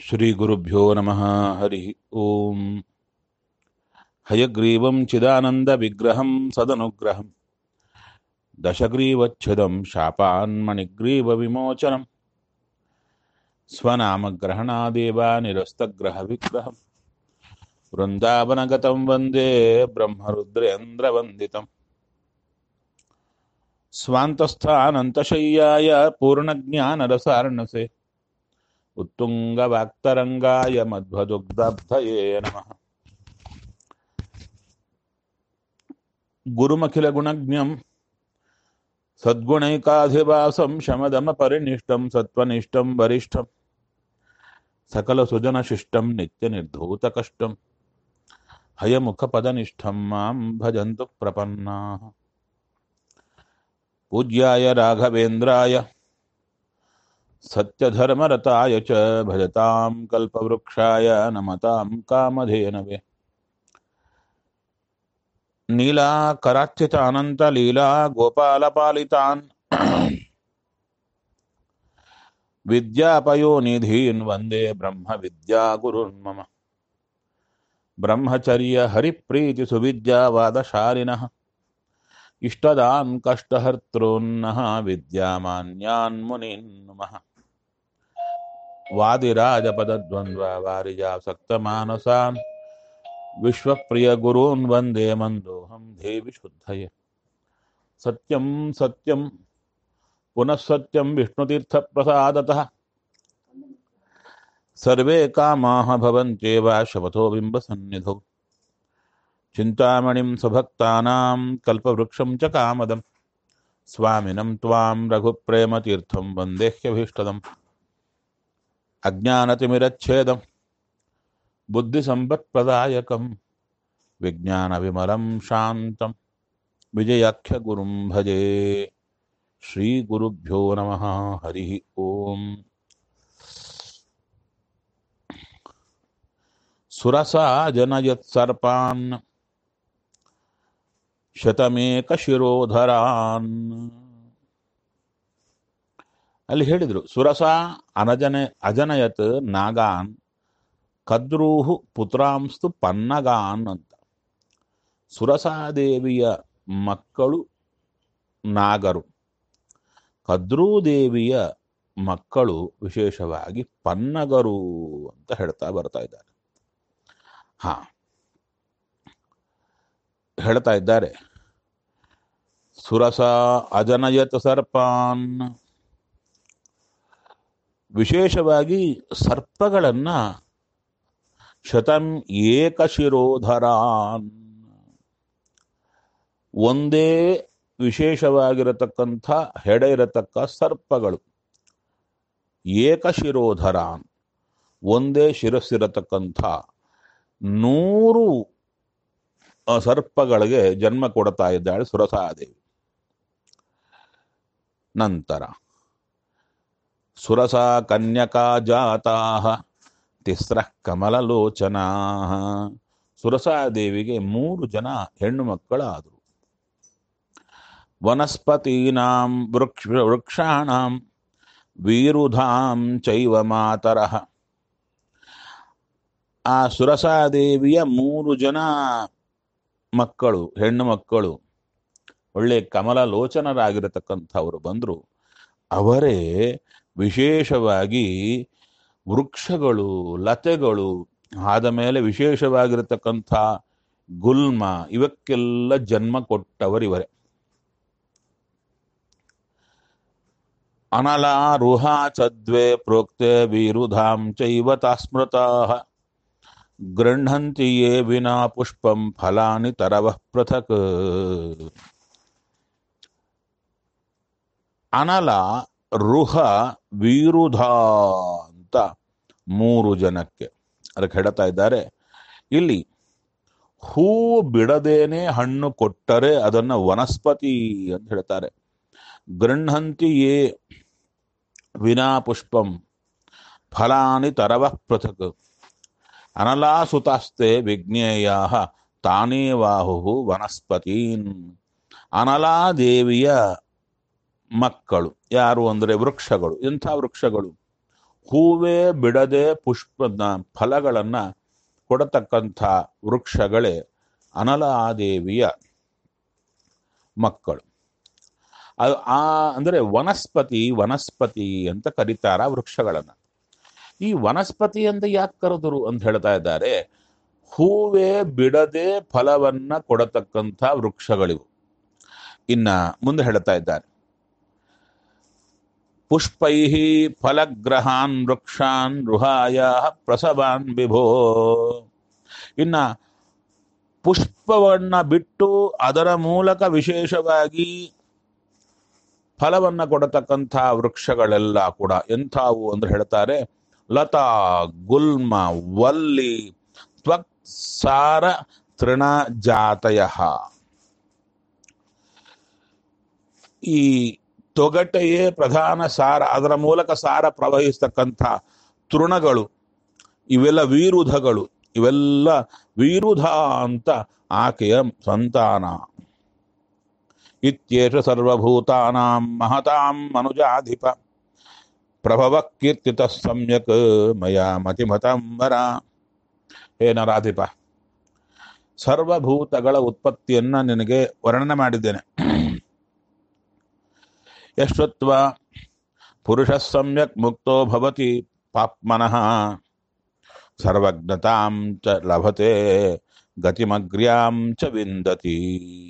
श्रीगुरुभ्यो नमः हरिः ॐ हयग्रीवं चिदानन्दविग्रहं सदनुग्रहं दशग्रीवच्छिदं शापान्मणिग्रीवविमोचनं स्वनामग्रहणादेव निरस्तग्रहविग्रहं वृन्दावनगतं वन्दे ब्रह्मरुद्रेन्द्रवन्दितम् स्वान्तस्थानन्तशय्याय पूर्णज्ञानरसार्णसे उत्तुङ्गवाक्तरङ्गाय मध्वदुग्धब्धये नमः गुरुमखिलगुणज्ञं सद्गुणैकाधिवासं शमदमपरिनिष्टं सत्त्वनिष्ठं वरिष्ठं सकलसुजनशिष्टं नित्यनिर्धूतकष्टं हयमुखपदनिष्ठं मां भजन्तु प्रपन्नाः पूज्याय राघवेन्द्राय सत्यधर्मरताय च भजतां कल्पवृक्षाय नमतां कामधेनवे नीलाकरार्चितानन्तलीला गोपालपालितान् विद्यापयोनिधीन् वन्दे ब्रह्मविद्यागुरुन् मम ब्रह्मचर्यहरिप्रीतिसुविद्यावादशालिनः इष्टदान् कष्टहर्तॄन्नः विद्यामान्यान् मुनीन् नमः वादिराजपदद्वन्द्ववारिजासक्तमानसान् विश्वप्रियगुरून् वन्दे मन्दोऽहं देवि शुद्धये सत्यं सत्यं पुनः सत्यं विष्णुतीर्थप्रसादतः सर्वे कामाः भवन्त्येव शपथो बिम्बसन्निधौ चिन्तामणिं स्वभक्तानां कल्पवृक्षं च कामदं स्वामिनं त्वां रघुप्रेमतीर्थं वन्देह्यभीष्टदम् अज्ञानतिमिरच्छेदं बुद्धिसम्पत्प्रदायकं विज्ञानविमलं शान्तं विजयाख्यगुरुं भजे श्रीगुरुभ्यो नमः हरिः ॐ सुरसा जनयत्सर्पान् ಶತಮೇಕಶಿರೋಧರಾನ್ ಅಲ್ಲಿ ಹೇಳಿದರು ಸುರಸ ಅನಜನ ಅಜನಯತ್ ನಾಗಾನ್ ಕದ್ರೂಹು ಪುತ್ರಾಂಸ್ತು ಪನ್ನಗಾನ್ ಅಂತ ಸುರಸಾದೇವಿಯ ಮಕ್ಕಳು ನಾಗರು ಕದ್ರೂದೇವಿಯ ಮಕ್ಕಳು ವಿಶೇಷವಾಗಿ ಪನ್ನಗರು ಅಂತ ಹೇಳ್ತಾ ಬರ್ತಾ ಇದ್ದಾರೆ ಹಾ ಹೇಳ್ತಾ ಇದ್ದಾರೆ ಸುರಸ ಅಜನಯತ್ ಸರ್ಪಾನ್ ವಿಶೇಷವಾಗಿ ಸರ್ಪಗಳನ್ನ ಶತಂ ಏಕಶಿರೋಧರಾನ್ ಒಂದೇ ವಿಶೇಷವಾಗಿರತಕ್ಕಂಥ ಹೆಡೆ ಇರತಕ್ಕ ಸರ್ಪಗಳು ಏಕಶಿರೋಧರಾನ್ ಒಂದೇ ಶಿರಸ್ಸಿರತಕ್ಕಂಥ ನೂರು ಸರ್ಪಗಳಿಗೆ ಜನ್ಮ ಕೊಡ್ತಾ ಇದ್ದಾಳೆ ಸುರಸಾದೇವಿ ನಂತರ ಸುರಸ ಕನ್ಯಕಾ ಜಾತಾ ತಿಸ್ರ ಕಮಲಲೋಚನಾ ಸುರಸಾದೇವಿಗೆ ಮೂರು ಜನ ಹೆಣ್ಣು ಮಕ್ಕಳಾದರು ವನಸ್ಪತೀನಾಂ ವೃಕ್ಷ ವೃಕ್ಷಾಣಾಂ ವೀರುಧಾಂ ಚೈವ ಮಾತರಃ ಆ ಸುರಸಾದೇವಿಯ ಮೂರು ಜನ ಮಕ್ಕಳು ಹೆಣ್ಣು ಮಕ್ಕಳು ಒಳ್ಳೆ ಕಮಲ ಲೋಚನರಾಗಿರತಕ್ಕಂಥವರು ಬಂದರು ಅವರೇ ವಿಶೇಷವಾಗಿ ವೃಕ್ಷಗಳು ಲತೆಗಳು ಆದ ಮೇಲೆ ವಿಶೇಷವಾಗಿರತಕ್ಕಂಥ ಗುಲ್ಮ ಇವಕ್ಕೆಲ್ಲ ಜನ್ಮ ಕೊಟ್ಟವರಿವರೇ ಅನಲಾರುಹಾ ಚದ್ವೆ ಪ್ರೋಕ್ತೆ ವೀರುಧಾಂ ಚೈವ ತಾಸ್ಮೃತಾ ಗೃಹಂತಿ ಯೇ ವಿನಾ ಪುಷ್ಪಂ ಫಲಾನಿ ತರವಃ ಪೃಥಕ್ ಅನಲ ರುಹ ವೀರುಧ ಅಂತ ಮೂರು ಜನಕ್ಕೆ ಅದಕ್ಕೆ ಹೇಳ್ತಾ ಇದ್ದಾರೆ ಇಲ್ಲಿ ಹೂ ಬಿಡದೇನೆ ಹಣ್ಣು ಕೊಟ್ಟರೆ ಅದನ್ನ ವನಸ್ಪತಿ ಅಂತ ಹೇಳ್ತಾರೆ ಗೃಹಂತಿ ಯೇ ವಿನಾ ಪುಷ್ಪಂ ಫಲಾನಿ ತರವಃ ಪೃಥಕ್ ಅನಲಾಸುತಾಸ್ತೆ ವಿಜ್ಞೇಯ ತಾನೇವಾಹು ವನಸ್ಪತೀನ್ ಅನಲಾದೇವಿಯ ಮಕ್ಕಳು ಯಾರು ಅಂದರೆ ವೃಕ್ಷಗಳು ಎಂಥ ವೃಕ್ಷಗಳು ಹೂವೇ ಬಿಡದೆ ಪುಷ್ಪ ಫಲಗಳನ್ನ ಕೊಡತಕ್ಕಂಥ ವೃಕ್ಷಗಳೇ ಅನಲಾದೇವಿಯ ಮಕ್ಕಳು ಅದು ಆ ಅಂದರೆ ವನಸ್ಪತಿ ವನಸ್ಪತಿ ಅಂತ ಕರೀತಾರ ವೃಕ್ಷಗಳನ್ನ ಈ ವನಸ್ಪತಿ ಅಂತ ಯಾಕೆ ಕರೆದರು ಅಂತ ಹೇಳ್ತಾ ಇದ್ದಾರೆ ಹೂವೇ ಬಿಡದೆ ಫಲವನ್ನ ಕೊಡತಕ್ಕಂಥ ವೃಕ್ಷಗಳಿವು ಇನ್ನ ಮುಂದೆ ಹೇಳ್ತಾ ಇದ್ದಾರೆ ಪುಷ್ಪೈ ಫಲಗ್ರಹಾನ್ ವೃಕ್ಷಾನ್ ರುಹಾಯ ಪ್ರಸವಾನ್ ವಿಭೋ ಇನ್ನ ಪುಷ್ಪವನ್ನ ಬಿಟ್ಟು ಅದರ ಮೂಲಕ ವಿಶೇಷವಾಗಿ ಫಲವನ್ನ ಕೊಡತಕ್ಕಂಥ ವೃಕ್ಷಗಳೆಲ್ಲ ಕೂಡ ಎಂಥವು ಅಂದ್ರೆ ಹೇಳ್ತಾರೆ ಲತಾ ಗುಲ್ಮ ವಲ್ಲಿ ತ್ವಕ್ಸಾರ ತೃಣಜಾತಯ ಈ ತೊಗಟೆಯೇ ಪ್ರಧಾನ ಸಾರ ಅದರ ಮೂಲಕ ಸಾರ ಪ್ರವಹಿಸ್ತಕ್ಕಂಥ ತೃಣಗಳು ಇವೆಲ್ಲ ವೀರುಧಗಳು ಇವೆಲ್ಲ ವೀರುಧ ಅಂತ ಆಕೆಯ ಸಂತಾನ ಇತ್ಯೇಷ ಸರ್ವಭೂತಾನಾಂ ಮಹತಾಂ ಮನುಜಾಧಿಪ ಪ್ರಭವ ಕೀರ್ತಿತ ಸಮ್ಯಕ್ ಮಯ ಮತಿಮತಂಬರ ಹೇ ನರಾಧಿಪ ಸರ್ವಭೂತಗಳ ಉತ್ಪತ್ತಿಯನ್ನ ನಿನಗೆ ವರ್ಣನೆ ಮಾಡಿದ್ದೇನೆ ಯಶ್ವತ್ವ ಪುರುಷ ಸಮ್ಯಕ್ ಮುಕ್ತೋ ಭವತಿ ಪಾಪ್ಮನಃ ಸರ್ವಜ್ಞತಾಂ ಚ ಲಭತೆ ಗತಿಮಗ್ರ್ಯಾಂ ಚ ವಿಂದತಿ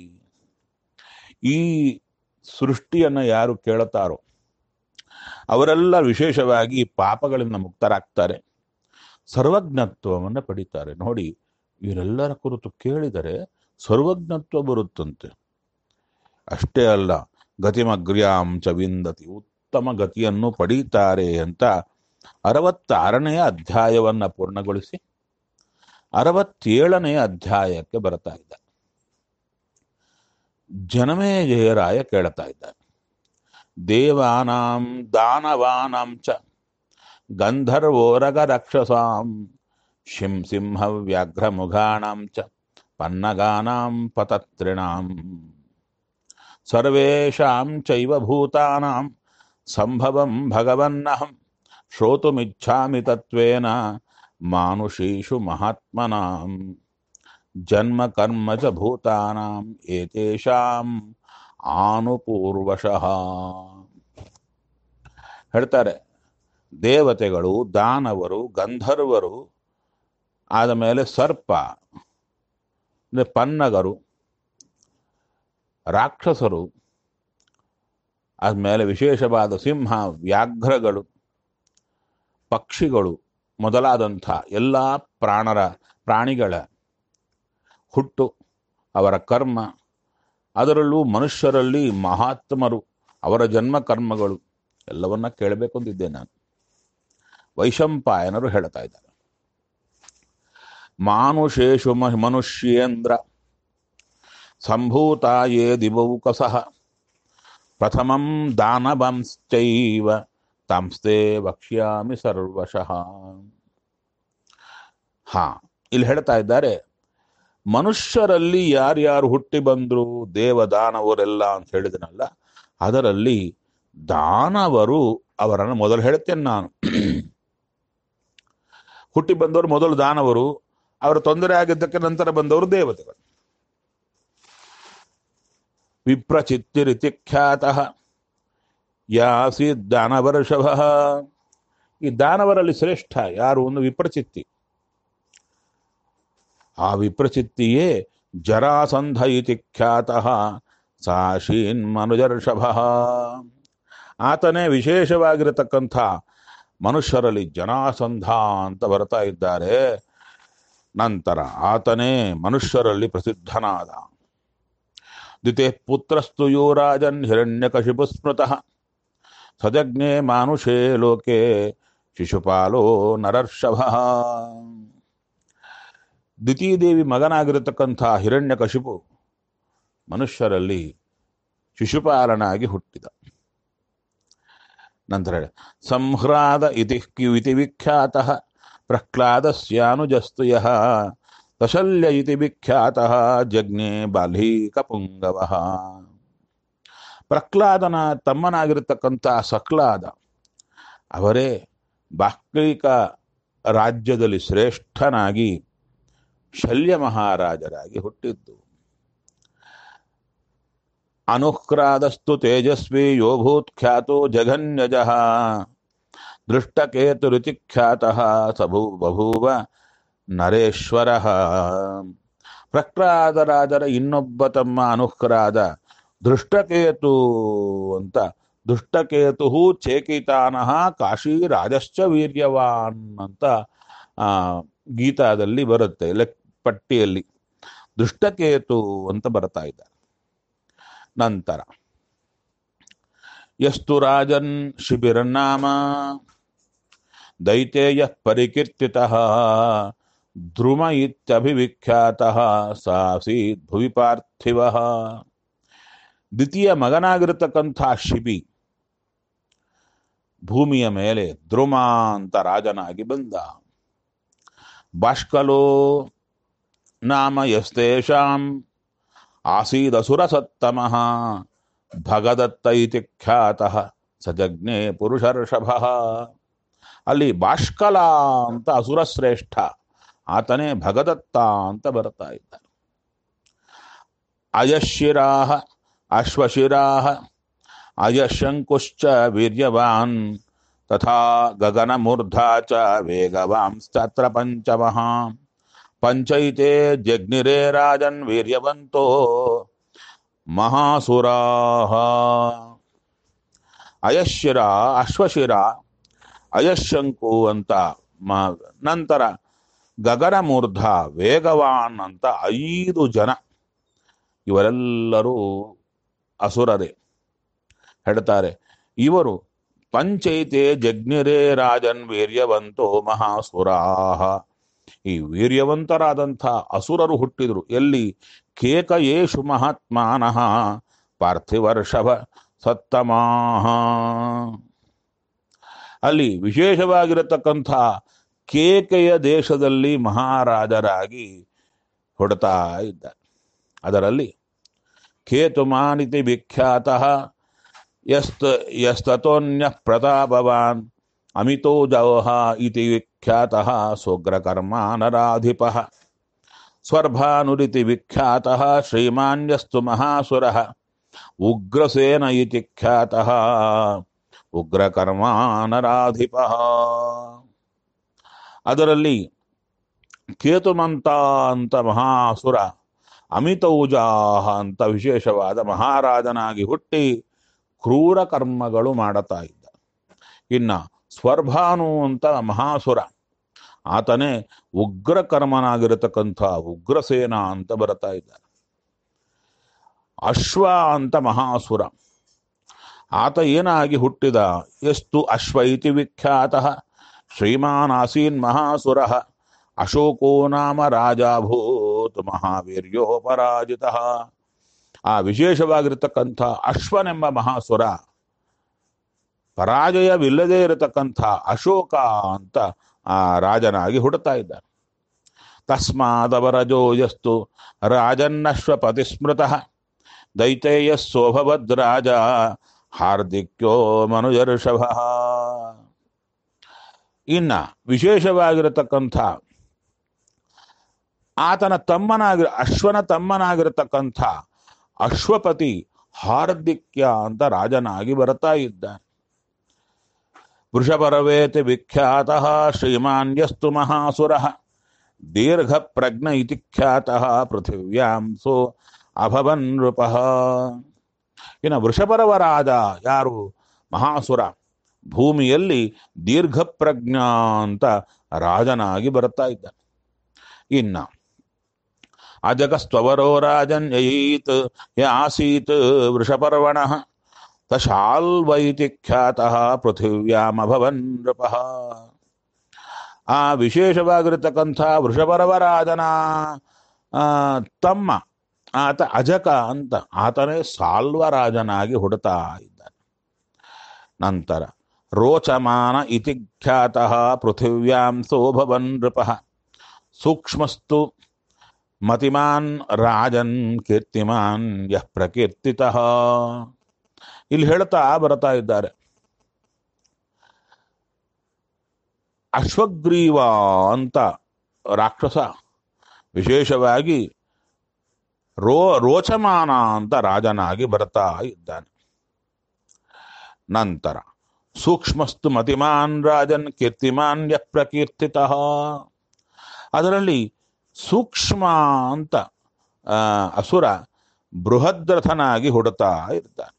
ಈ ಸೃಷ್ಟಿಯನ್ನು ಯಾರು ಕೇಳುತ್ತಾರೋ ಅವರೆಲ್ಲ ವಿಶೇಷವಾಗಿ ಪಾಪಗಳಿಂದ ಮುಕ್ತರಾಗ್ತಾರೆ ಸರ್ವಜ್ಞತ್ವವನ್ನು ಪಡಿತಾರೆ ನೋಡಿ ಇವರೆಲ್ಲರ ಕುರಿತು ಕೇಳಿದರೆ ಸರ್ವಜ್ಞತ್ವ ಬರುತ್ತಂತೆ ಅಷ್ಟೇ ಅಲ್ಲ ಗತಿಮಗ್ರ್ಯಾಂ ಚ ವಿಂದತಿ ಉತ್ತಮ ಗತಿಯನ್ನು ಪಡೀತಾರೆ ಅಂತ ಅರವತ್ತಾರನೆಯ ಅಧ್ಯಾಯವನ್ನ ಪೂರ್ಣಗೊಳಿಸಿ ಅರವತ್ತೇಳನೆಯ ಅಧ್ಯಾಯಕ್ಕೆ ಬರ್ತಾ ಇದ್ದ ಜನಮೇಜಯರಾಯ ಕೇಳ್ತಾ ಇದ್ದಾರೆ ದೇವಾನಾಂ ದಾನವಾನಾಂ ಚ ಗಂಧರ್ವೋರಗ ರಕ್ಷಸಾಂ ಶಿಂ ಸಿಂಹ ವ್ಯಾಘ್ರಮುಘಾಣಾಂ ಚ ಪನ್ನಗಾನಾಂ ಪತತ್ರಿಣಾಂ ಸರ್ವೇಷಾಂ ಚೈವ ಭೂತಾನಾಂ ಸಂಭವಂ ಭಗವನ್ನಹಂ ಶ್ರೋತುಮಿಚ್ಛಾಮಿ ತತ್ವೇನ ಮಾನುಷೀಷು ಮಹಾತ್ಮನಾಂ ಜನ್ಮ ಕರ್ಮ ಚ ಭೂತಾನಾಂ ಏತೇಷಾಂ ಆನುಪೂರ್ವಶಃ ಹೇಳ್ತಾರೆ ದೇವತೆಗಳು ದಾನವರು ಗಂಧರ್ವರು ಆದ ಮೇಲೆ ಸರ್ಪ ಅಂದ್ರೆ ಪನ್ನಗರು ರಾಕ್ಷಸರು ಆದ್ಮೇಲೆ ವಿಶೇಷವಾದ ಸಿಂಹ ವ್ಯಾಘ್ರಗಳು ಪಕ್ಷಿಗಳು ಮೊದಲಾದಂಥ ಎಲ್ಲ ಪ್ರಾಣರ ಪ್ರಾಣಿಗಳ ಹುಟ್ಟು ಅವರ ಕರ್ಮ ಅದರಲ್ಲೂ ಮನುಷ್ಯರಲ್ಲಿ ಮಹಾತ್ಮರು ಅವರ ಜನ್ಮ ಕರ್ಮಗಳು ಎಲ್ಲವನ್ನ ಕೇಳಬೇಕು ಅಂತಿದ್ದೆ ನಾನು ವೈಶಂಪಾಯನರು ಹೇಳ್ತಾ ಇದ್ದಾರೆ ಮಾನುಷೇಷು ಮ- ಮನುಷ್ಯೇಂದ್ರ ಸಂಭೂತಾಯೇ ದಿವೌಕಸಃ ಪ್ರಥಮಂ ದಾನವಂಶ್ಚೈವ ತಾಂಸ್ತೆ ವಕ್ಷ್ಯಾಮಿ ಸರ್ವಶಃ ಹಾ ಇಲ್ಲಿ ಹೇಳ್ತಾ ಇದ್ದಾರೆ ಮನುಷ್ಯರಲ್ಲಿ ಯಾರ್ಯಾರು ಹುಟ್ಟಿ ಬಂದ್ರು ದೇವ ದಾನವರೆಲ್ಲ ಅಂತ ಹೇಳಿದನಲ್ಲ ಅದರಲ್ಲಿ ದಾನವರು ಅವರನ್ನು ಮೊದಲು ಹೇಳ್ತೇನೆ ನಾನು ಹುಟ್ಟಿ ಬಂದವರು ಮೊದಲು ದಾನವರು ಅವರ ತೊಂದರೆ ಆಗಿದ್ದಕ್ಕೆ ನಂತರ ಬಂದವರು ದೇವತೆಗಳು ವಿಪ್ರಚಿತ್ತಿರಿತಿ ಖ್ಯಾತಃ ಯಾಸಿ ದಾನವರ್ಷಭ ಈ ದಾನವರಲ್ಲಿ ಶ್ರೇಷ್ಠ ಯಾರು ಒಂದು ವಿಪ್ರಚಿತ್ತಿ ಆ ವಿಪ್ರಚಿತ್ತಿಯೇ ಜರಾಸಂಧ ಇತಿ ಖ್ಯಾತಃ ಸಾಶೀನ್ ಮನುಜರ್ಷಭ ಆತನೇ ವಿಶೇಷವಾಗಿರತಕ್ಕಂಥ ಮನುಷ್ಯರಲ್ಲಿ ಜನಾಸಂಧ ಅಂತ ಬರ್ತಾ ಇದ್ದಾರೆ ನಂತರ ಆತನೇ ಮನುಷ್ಯರಲ್ಲಿ ಪ್ರಸಿದ್ಧನಾದ ದಿತೆ ಪುತ್ರಸ್ತು ಯುವರಾಜನ್ ಹಿರಣ್ಯಕಶಿಪು ಸ್ಮೃತಃ ಸದಜ್ಞೆ ಮಾನುಷೇ ಲೋಕೆ ಶಿಶುಪಾಲೋ ನರರ್ಷಭ ದಿತೀದೇವಿ ಮಗನಾಗಿರತಕ್ಕಂಥ ಹಿರಣ್ಯಕಶಿಪು ಮನುಷ್ಯರಲ್ಲಿ ಶಿಶುಪಾಲನಾಗಿ ಹುಟ್ಟಿದ ನಂತರ ಹೇಳಿ, ಸಂಹ್ರಾದ ಇತಿ ಇತಿ ವಿಖ್ಯಾತಃ ಪ್ರಹ್ಲಾದಸ್ಯಾನುಜಸ್ತು ಯಃ ಕಶಲ್ಯ ಇತಿ ವಿಖ್ಯಾತಃ ಜಜ್ಞೆ ಬಾಲ್ಹೀಕಪುಂಗವ ಪ್ರಹ್ಲಾದನ ತಮ್ಮನಾಗಿರತಕ್ಕಂಥ ಸಕ್ಲಾದ ಅವರೇ ಬಾಹ್ಲಿಕ ರಾಜ್ಯದಲ್ಲಿ ಶ್ರೇಷ್ಠನಾಗಿ ಶಲ್ಯ ಮಹಾರಾಜರಾಗಿ ಹುಟ್ಟಿದ್ದು ಅನುಕ್ರಾದಸ್ತು ತೇಜಸ್ವಿ ಯೋಭೂತ್ಖ್ಯಾತೋ ಜಘನ್ಯಜ ದೃಷ್ಟಕೇತುರುಚಿಖ್ಯಾತ ಸಭೂ ಬಭೂವ ನರೇಶ್ವರ ಪ್ರಕ್ರಾದರಾಜರ ಇನ್ನೊಬ್ಬ ತಮ್ಮ ಅನುಕ್ರಾದ ದೃಷ್ಟಕೇತು ಅಂತ ದುಷ್ಟಕೇತು ಚೇಕಿತಾನಃ ಕಾಶಿ ರಾಜಶ್ಚ ವೀರ್ಯವಾನ್ ಅಂತ ಆ ಗೀತಾದಲ್ಲಿ ಬರುತ್ತೆ ಲೆಕ್ ಪಟ್ಟಿಯಲ್ಲಿ ದುಷ್ಟಕೇತು ಅಂತ ಬರ್ತಾ ಇದ್ದಾರೆ ನಂತರ ಯಸ್ತು ರಾಜನ್ ಶಿಬಿರನ್ನಾಮ ದೈತೇಯ ಪರಿಕೀರ್ತಿತ ಧ್ರುವ ಇತ್ಯಭಿವಿಖ್ಯಾತ ಸಾಸೀತ್ ಭುವಿ ಪಾರ್ಥಿವ ದ್ವಿತೀಯ ಮಗನಾಗಿರತಕ್ಕಂಥ ಶಿಬಿ ಭೂಮಿಯ ಮೇಲೆ ಧ್ರುವ ಅಂತ ರಾಜನಾಗಿ ಬಂದ ಬಾಷ್ಕಲೋ ನಾಮ ಯಸ್ತೇಷಾಂ ಆಸೀದಸುರಸತ್ತಮಃ ಭಗದತ್ತ ಇತಿ ಖ್ಯಾತಃ ಸಜಜ್ಞೆ ಪುರುಷರ್ಷಭ ಅಲ್ಲಿ ಬಾಷ್ಕಲ ಅಂತ ಅಸುರಶ್ರೇಷ್ಠ ಆತನೇ ಭಗದತ್ತ ಅಂತ ಬರ್ತಾ ಇದ್ದಾರೆ ಅಯಶಿರಾಹ ಅಶ್ವಶಿರಾಹ ಅಯಶಂಕುಶ್ಚ ವೀರ್ಯವಾನ್ ತಥಾ ಗಗನಮೂರ್ಧಾ ಚ ವೇಗವಾಂಸ್ತತ್ರ ಪಂಚಮಃ ಪಂಚೈತೆ ಜಗ್ನಿರೇ ರಾಜನ್ ವೀರ್ಯವಂತೋ ಮಹಾಸುರಾಹ ಅಯಶಿರ ಅಶ್ವಶಿರ ಅಯಶಂಕು ಅಂತ ಮ ನಂತರ ಗಗನಮೂರ್ಧ ವೇಗವಾನ್ ಅಂತ ಐದು ಜನ ಇವರೆಲ್ಲರೂ ಅಸುರರೇ ಹೇಳ್ತಾರೆ ಇವರು ಪಂಚೈತೆ ಜಗ್ನಿರೇ ರಾಜನ್ ವೀರ್ಯವಂತೋ ಮಹಾಸುರಾಹ ಈ ವೀರ್ಯವಂತರಾದಂಥ ಅಸುರರು ಹುಟ್ಟಿದ್ರು ಎಲ್ಲಿ ಕೇಕಯೇಷು ಮಹಾತ್ಮಾನಃ ಪಾರ್ಥಿವರ್ಷಭ ಸತ್ತಮಾಹ ಅಲ್ಲಿ ವಿಶೇಷವಾಗಿರತಕ್ಕಂಥ ಕೇಕೆಯ ದೇಶದಲ್ಲಿ ಮಹಾರಾಜರಾಗಿ ಹೊಡ್ತಾ ಇದ್ದಾರೆ ಅದರಲ್ಲಿ ಕೇತುಮಾನಿತಿ ವಿಖ್ಯಾತ ಯಸ್ತ ಯಸ್ತತೋನ್ಯ ಪ್ರತಾಪವಾನ್ ಅಮಿತೋ ಜವಹ ಇತಿ ವಿಖ್ಯಾತ ಸೋಗ್ರಕರ್ಮ ನರಾಧಿಪ ಸ್ವರ್ಭಾನುರಿತಿ ವಿಖ್ಯಾತ ಶ್ರೀಮಾನ್ಯಸ್ತು ಮಹಾಸುರ ಉಗ್ರಸೇನ ಇತಿ ಖ್ಯಾತ ಉಗ್ರಕರ್ಮ ನರಾಧಿಪ ಅದರಲ್ಲಿ ಕೇತುಮಂತ ಅಂತ ಮಹಾಸುರ ಅಮಿತೌಜಾಹ ಅಂತ ವಿಶೇಷವಾದ ಮಹಾರಾಜನಾಗಿ ಹುಟ್ಟಿ ಕ್ರೂರ ಕರ್ಮಗಳು ಮಾಡುತ್ತಾ ಇದ್ದ ಇನ್ನ ಸ್ವರ್ಭಾನು ಅಂತ ಮಹಾಸುರ ಆತನೇ ಉಗ್ರ ಕರ್ಮನಾಗಿರತಕ್ಕಂಥ ಉಗ್ರಸೇನ ಅಂತ ಬರ್ತಾ ಇದ್ದಾರೆ ಅಶ್ವ ಅಂತ ಮಹಾಸುರ ಆತ ಏನಾಗಿ ಹುಟ್ಟಿದ ಎಷ್ಟು ಅಶ್ವ ಇತಿ ವಿಖ್ಯಾತ ಶ್ರೀಮಾನ್ ಆಸೀನ್ ಮಹಾಸುರ ಅಶೋಕೋ ನಾಮ ರಾಜಾಭೂತ್ ಮಹಾವೀರ್ಯೋಪರಾಜಿತ ಆ ವಿಶೇಷವಾಗಿರತಕ್ಕಂಥ ಅಶ್ವನೆಂಬ ಮಹಾಸುರ ಪರಾಜಯವಿಲ್ಲದೆ ಇರತಕ್ಕಂಥ ಅಶೋಕ ಅಂತ ಆ ರಾಜನಾಗಿ ಹುಡುತ್ತಾ ಇದ್ದಾನೆ ತಸ್ಮಾದವರಜೋ ಯಸ್ತು ರಾಜನ್ನಶ್ವಪತಿ ಸ್ಮೃತ ದೈತೇಯ ಸೋಭವದ್ರಾಜ ಹಾರ್ದಿಕ್ಯೋ ಮನುಜರ್ಷಭ ಇನ್ನ ವಿಶೇಷವಾಗಿರತಕ್ಕಂಥ ಆತನ ತಮ್ಮನಾಗಿ ಅಶ್ವನ ತಮ್ಮನಾಗಿರತಕ್ಕಂಥ ಅಶ್ವಪತಿ ಹಾರ್ದಿಕ್ಯ ಅಂತ ರಾಜನಾಗಿ ಬರ್ತಾ ಇದ್ದ ವೃಷಪರವೇತಿ ವಿಖ್ಯಾತ ಶ್ರೀಮಾನ್ಯಸ್ತು ಮಹಾಸುರ ದೀರ್ಘ ಪ್ರಜ್ಞ ಇತಿ ಖ್ಯಾತ ಪೃಥಿವ್ಯಾಂ ಸೋ ಅಭವನ್ ನೃಪ ಇನ್ನು ವೃಷಪರವ ರಾಜ ಯಾರು ಮಹಾಸುರ ಭೂಮಿಯಲ್ಲಿ ದೀರ್ಘ ಪ್ರಜ್ಞ ಅಂತ ರಾಜನಾಗಿ ಬರ್ತಾ ಇದ್ದ ಇನ್ನ ಅಜಗಸ್ತ್ವರೋ ರಾಜನ್ ಯಯೀತ್ ಯ ಆಸೀತ್ ವೃಷಪರ್ವಣ ತಶಾಲ್ವೈತಿ ಖ್ಯಾತ ಪೃಥಿವ್ಯಾಮಭವನ್ ನೃಪ ಆ ವಿಶೇಷವಾಗಿರತಕ್ಕಂಥ ವೃಷಪರ್ವರಾಜನ ಆ, ತಮ್ಮ ಆತ ಅಜಕ ಅಂತ ಆತನೇ ಸಾಲ್ವರಾಜನಾಗಿ ಹುಡುತಾ ಇದ್ದಾನೆ ನಂತರ ರೋಚಮಾನ ಇತಿ ಖ್ಯಾತ ಪೃಥಿವ್ಯಾಂ ಸೋಭವನ್ ನೃಪ ಸೂಕ್ಷ್ಮಸ್ತು ಮತಿಮಾನ್ ರಾಜನ್ ಕೀರ್ತಿಮಾನ್ ಯಃ ಪ್ರಕೀರ್ತಿತ ಇಲ್ಲಿ ಹೇಳ್ತಾ ಬರ್ತಾ ಇದ್ದಾರೆ ಅಶ್ವಗ್ರೀವ ಅಂತ ರಾಕ್ಷಸ ವಿಶೇಷವಾಗಿ ರೋ ರೋಚಮಾನ ಅಂತ ರಾಜನಾಗಿ ಬರ್ತಾ ಇದ್ದಾನೆ ನಂತರ ಸೂಕ್ಷ್ಮಸ್ತು ಮತಿಮಾನ್ ರಾಜನ್ ಕೀರ್ತಿಮಾನ್ ಯ ಪ್ರಕೀರ್ತಿತ ಅದರಲ್ಲಿ ಸೂಕ್ಷ್ಮ ಅಂತ ಆ, ಅಸುರ ಬೃಹದ್ರಥನಾಗಿ ಹುಡುತ್ತಾ ಇರ್ತಾನೆ